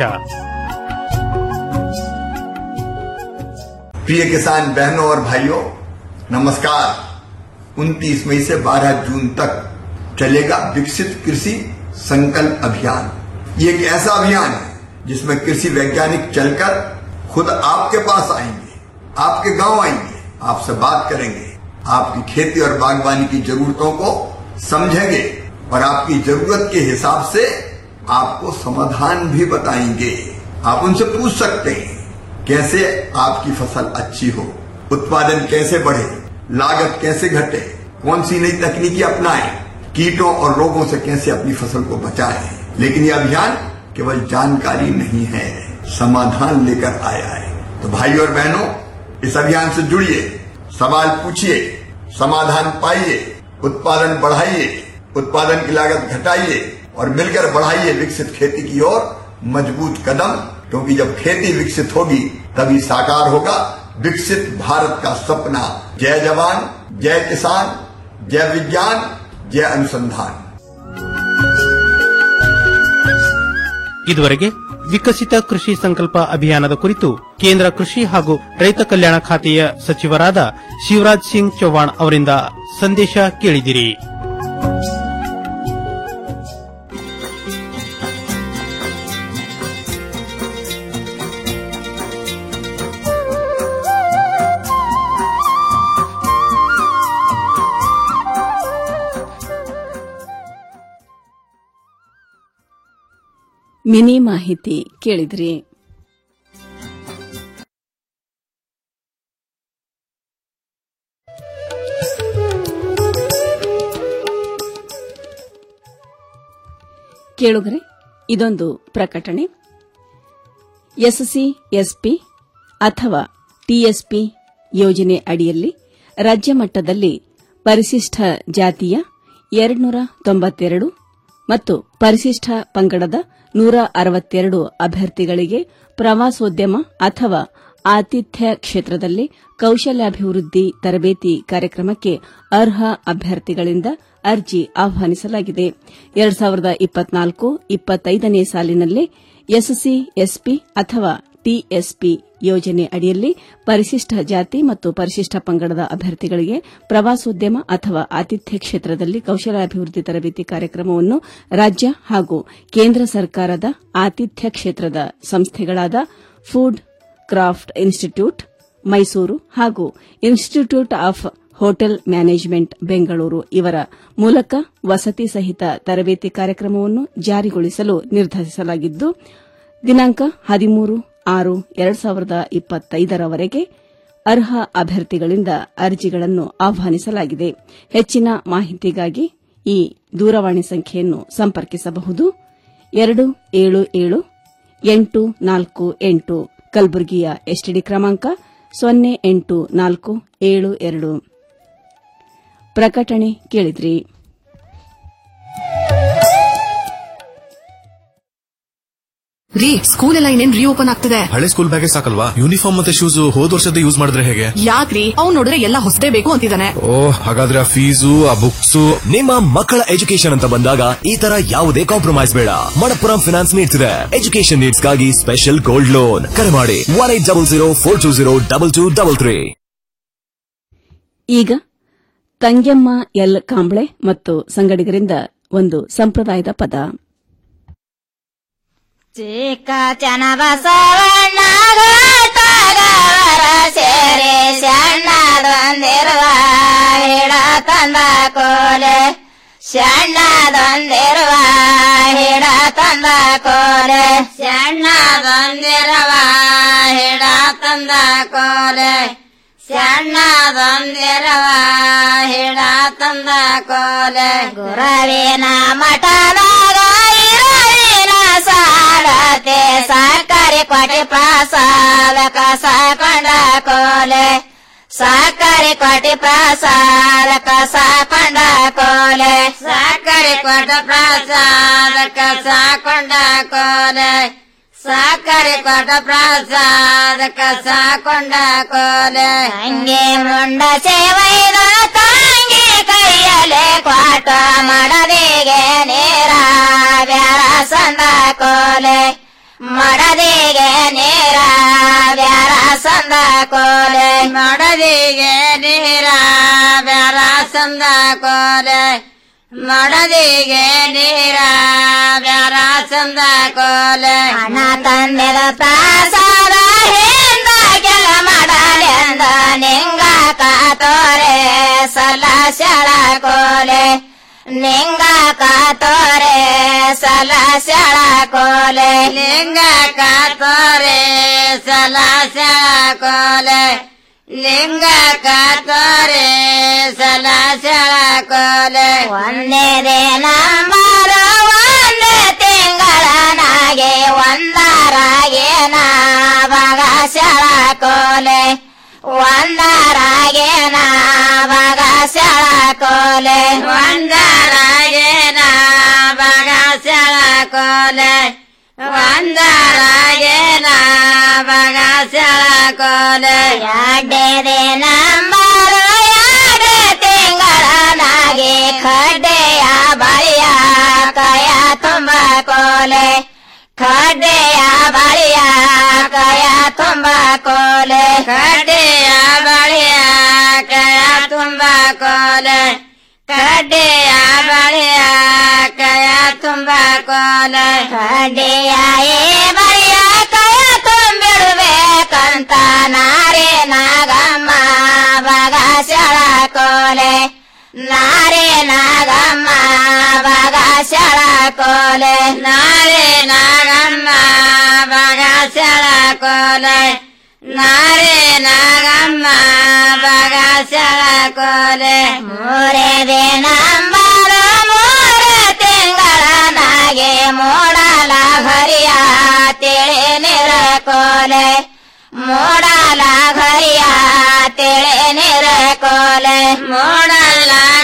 Speaker 20: प्रिय किसान बहनों और भाइयों नमस्कार 29 मई से 12 जून तक चलेगा विकसित कृषि संकल्प अभियान ये एक ऐसा अभियान है जिसमें कृषि वैज्ञानिक चलकर खुद आपके पास आएंगे आपके गांव आएंगे आपसे बात करेंगे आपकी खेती और बागवानी की जरूरतों को समझेंगे और आपकी जरूरत के हिसाब से आपको समाधान भी बताएंगे आप उनसे पूछ सकते हैं कैसे आपकी फसल अच्छी हो उत्पादन कैसे बढ़े लागत कैसे घटे कौन सी नई तकनीकी अपनाएं कीटों और रोगों से कैसे अपनी फसल को बचाएं लेकिन यह अभियान केवल जानकारी नहीं है समाधान लेकर आया है तो भाई और बहनों इस अभियान से जुड़िए सवाल पूछिए समाधान पाइए उत्पादन बढ़ाइए उत्पादन की लागत घटाइए और मिलकर बढ़ाइए विकसित खेती की ओर मजबूत कदम क्योंकि जब खेती विकसित होगी तभी साकार होगा विकसित भारत का सपना जय जवान जय किसान जय विज्ञान जय अनुसंधान
Speaker 19: ಇದುವರೆಗೆ ವಿಕಸಿತ ಕೃಷಿ ಸಂಕಲ್ಪ ಅಭಿಯಾನದ ಕುರಿತು ಕೇಂದ್ರ ಕೃಷಿ ಹಾಗೂ ರೈತ ಕಲ್ಯಾಣ ಖಾತೆಯ ಸಚಿವರಾದ ಶಿವರಾಜ್ ಸಿಂಗ್ ಚೌಹಾಣ್ ಅವರಿಂದ ಸಂದೇಶ ಕೇಳಿದಿರಿ
Speaker 2: ಮಿನಿ ಮಾಹಿತಿ ಕೇಳಿದ್ರಿ ಕೇಳುಗರೆ ಇದೊಂದು ಪ್ರಕಟಣೆ ಎಸ್ಸಿ ಎಸ್ಪಿ ಅಥವಾ ಟಿಎಸ್ಪಿ ಯೋಜನೆ ಅಡಿಯಲ್ಲಿ ರಾಜ್ಯ ಮಟ್ಟದಲ್ಲಿ ಪರಿಶಿಷ್ಟ ಜಾತಿಯ ಎರಡ್ನೂರ ತೊಂಬತ್ತೆರಡು ಮತ್ತು ಪರಿಶಿಷ್ಟ ಪಂಗಡದ ನೂರ ಅರವತ್ತೆರಡು ಅಭ್ಯರ್ಥಿಗಳಿಗೆ ಪ್ರವಾಸೋದ್ಯಮ ಅಥವಾ ಆತಿಥ್ಯ ಕ್ಷೇತ್ರದಲ್ಲಿ ಕೌಶಲ್ಯಾಭಿವೃದ್ಧಿ ತರಬೇತಿ ಕಾರ್ಯಕ್ರಮಕ್ಕೆ ಅರ್ಹ ಅಭ್ಯರ್ಥಿಗಳಿಂದ ಅರ್ಜಿ ಆಹ್ವಾನಿಸಲಾಗಿದೆ ಎರಡ್ ಸಾವಿರದ ಇಪ್ಪತ್ನಾಲ್ಕು ಇಪ್ಪತ್ತೈದನೇ ಸಾಲಿನಲ್ಲಿ ಎಸ್ಸಿ ಎಸ್ಪಿ ಅಥವಾ ಟಿಎಸ್ಪಿ ಯೋಜನೆ ಅಡಿಯಲ್ಲಿ ಪರಿಶಿಷ್ಟ ಜಾತಿ ಮತ್ತು ಪರಿಶಿಷ್ಟ ಪಂಗಡದ ಅಭ್ಯರ್ಥಿಗಳಿಗೆ ಪ್ರವಾಸೋದ್ಯಮ ಅಥವಾ ಆತಿಥ್ಯ ಕ್ಷೇತ್ರದಲ್ಲಿ ಕೌಶಲ್ಯಾಭಿವೃದ್ಧಿ ತರಬೇತಿ ಕಾರ್ಯಕ್ರಮವನ್ನು ರಾಜ್ಯ ಹಾಗೂ ಕೇಂದ್ರ ಸರ್ಕಾರದ ಆತಿಥ್ಯ ಕ್ಷೇತ್ರದ ಸಂಸ್ಥೆಗಳಾದ ಫುಡ್ ಕ್ರಾಫ್ಟ್ ಇನ್ಸ್ಟಿಟ್ಯೂಟ್ ಮೈಸೂರು ಹಾಗೂ institute of hotel management Bengaluru ಇವರ ಮೂಲಕ ವಸತಿ ಸಹಿತ ತರಬೇತಿ ಕಾರ್ಯಕ್ರಮವನ್ನು ಜಾರಿಗೊಳಿಸಲು ನಿರ್ಧರಿಸಲಾಗಿದ್ದು ದಿನಾಂಕ ಹದಿಮೂರು ಆರು ಎರಡ್ ಸಾವಿರದ ಇಪ್ಪತ್ತೈದರವರೆಗೆ ಅರ್ಹ ಅಭ್ಯರ್ಥಿಗಳಿಂದ ಅರ್ಜಿಗಳನ್ನು ಆಹ್ವಾನಿಸಲಾಗಿದೆ ಹೆಚ್ಚಿನ ಮಾಹಿತಿಗಾಗಿ ಈ ದೂರವಾಣಿ ಸಂಖ್ಯೆಯನ್ನು ಸಂಪರ್ಕಿಸಬಹುದು ಎರಡು ಏಳು ಏಳು ಎಂಟು ನಾಲ್ಕು ಎಂಟು ಕಲಬುರಗಿಯ ಎಸ್ಟಿಡಿ ಕ್ರಮಾಂಕ ಸೊನ್ನೆ ಎಂಟು ನಾಲ್ಕು ಏಳು ಎರಡು ಪ್ರಕಟಣೆ ಕೇಳಿದ್ರಿ
Speaker 7: ರೀ ಸ್ಕೂಲ್ ಎಲ್ಲ ಇನ್ನೇನ್ ರೀಓಪನ್ ಆಗ್ತದೆ
Speaker 8: ಹಳೆ ಸ್ಕೂಲ್ ಬ್ಯಾಗೇ ಸಾಕಲ್ವಾ ಯೂನಿಫಾರ್ಮ್ ಮತ್ತೆ ಶೂಸ್ ಹೋದ್ ವರ್ಷದ ಯೂಸ್ ಮಾಡಿದ್ರೆ ಹೇಗೆ
Speaker 7: ಯಾಕ್ರಿ ಅವ್ನು ನೋಡಿದ್ರೆ ಎಲ್ಲ ಹೊಸದೇ ಬೇಕು ಅಂತಿದ್ದಾನೆ
Speaker 8: ಓ ಹಾಗಾದ್ರೆ ಆ ಫೀಸು ಆ ಬುಕ್ಸ್
Speaker 9: ನಿಮ್ಮ ಮಕ್ಕಳ ಎಜುಕೇಶನ್ ಅಂತ ಬಂದಾಗ ಈ ತರ ಯಾವುದೇ ಕಾಂಪ್ರಮೈಸ್ ಬೇಡ ಮಣಪ್ಪುರಂ ಫಿನಾನ್ಸ್ ನೀಡ್ತಿದೆ ಎಜುಕೇಶನ್ ನೀಡ್ಸ್ಗಾಗಿ ಸ್ಪೆಷಲ್ ಗೋಲ್ಡ್ ಲೋನ್ ಕರೆ ಮಾಡಿ one eight double zero four two zero double two double three
Speaker 2: ಈಗ ತಂಗ್ಯಮ್ಮ ಎಲ್ ಕಾಂಬ್ಳೆ ಮತ್ತು ಸಂಗಡಿಗರಿಂದ ಒಂದು ಸಂಪ್ರದಾಯದ ಪದ
Speaker 21: ಚಿಕ್ಕ ಚನ ಬಸವಣ್ಣ ಘಾಟಗವರ ಸೇರಿ ಸಣ್ಣದೊಂದಿರುವ ಹಿಡ ತಂದ ಕೋಲೆ ಸಣ್ಣದೊಂದಿರುವ ಹಿಡ ತಂದ ಕೋಲೆ ಸಣ್ಣದೊಂದಿರುವ ಹಿಡ ತಂದ ಕೋಲೆ ಸಣ್ಣದೊಂದಿರುವ ಹಿಡ ತಂದ ಕೋಲೆ ಗುರವಿನ ಮಠದಾಗ ಇರವಿನ ಸಾಡತೆ ಸಕ್ಕರೆ ಕೊಟಿ ಪ್ರಸಾದ ಕಸ ಕೊಂಡ ಕೋಲೆ ಸಕ್ಕರೆ ಕೊಟಿ ಪ್ರಸಾದ ಕಸ ಕೊಂಡ ಕೋಲೆ ಸಕ್ಕರೆ ಕೊಟ ಪ್ರಸಾದ ಕಸ ಕೊಂಡ ಕೋಲೆ ಸಕ್ಕರೆ ಕೊಟ ಪ್ರಸಾದ ಕಸ ಕೊಂಡ ಕೋಲೆ ಹಂಗೆ ಮುಂಡ ಸೇವೈದ ತಂಗಿ ಕೈಯಲೆ ಕ್ವಾಟ ಮಡದಿಗೆ ನೀರ ಬ್ಯಾರ ಸಂದ ಕೋಲೆ ಮಡದಿಗೆ ನೀರ ಬ್ಯಾರ ಸಂದ ಕೋಲೆ ಮಡದಿಗೆ ನೀರ ಬ್ಯಾರ ಸಂದ ಕೋಲೆ ಮಡದಿಗೆ ನೀರ ಬ್ಯಾರ ಸಂದ ಕೋಲೆ ಹಣ ತಂದೆದ ಪ್ರಸಾದ ಹಿಂದ ಕೆಲ ಮಾಡಲೆಂದ ನಿಂಗ ಕಾತೋರೆ ಸಲ ಶಳ ಕೋಲೆ ನಿಂಗ ಕಾತೋರೆ ಸಲ ಶಳ ಕೋಲೆ ಲಿಂಗ ಕಾತೋರೆ ಸಲ ಶಳ ಕೋಲೆ ಲಿಂಗ ಕಾತೋರೆ ಸಲ ಶಳ ಕೋಲೆ ಒಂದೇ ದಿನಂಬರ ಒಂದೇ ತಿಂಗಳನಾಗೆ ಒಂದರಾಗೆ ನಾ ಭಾಗ ಶಳ ಕೋಲೆ ಒಂದರಾಗೆ ನಾ ಭಾಗ ಶಳ ಕೋಲೆ ಒಂದರಾಗೆ ನಾ ಭಾಗ ಶಳ ಕೋಲೆ ಒಂದರಾಗೆ ನಾ ಭಾಗ ಶಳ ಕೋಲೆ ಎರಡೇ ದಿನಂಬರ ಎರಡು ತಿಂಗಳನಾಗೆ ಖಡ್ಡೆಯ ಬಳಿಯ ಕಯ ತುಂಬ ಕೋಲೆ ಖಡ್ಡೆಯ ಬಳಿಯ ಕಯ ತುಂಬ ಕೋಲೆ ಖಡ್ಡೆಯ ಬಳಿಯ ಕಯ ತುಂಬ ಕೋಲೆ ಕಡ್ಡೆಯ ಬಳಿಯ ಕಯ ತುಂಬ ಕೋಲೆ ಕಡ್ಡೆಯ ಏ ಬಳಿಯ ಕಯ ತುಂಬಿಡ್ಬೇಕಂತ ನಾರೇ ನಾಗಮ್ಮ ಬಗ ಶಳ ಕೋಲೆ ನಾರೇ ನಾಗಮ್ಮ ಬಗ ಶಳ ಕೋಲೆ ನಾರೇ ನಾಗಮ್ಮ ಕೋಲೆ ಮೂರೇ ದಿನಂಬರ ಮೂರು ತಿಂಗಳನಾಗೆ ಮೂಡಲ ಹರಿಯ ತಿಳಿ ನಿರ ಕೋಲೆ ಮೂಡಲ ಹರಿಯ ತಿಳಿ ನಿರ ಕೋಲೆ ಮೂಡಲ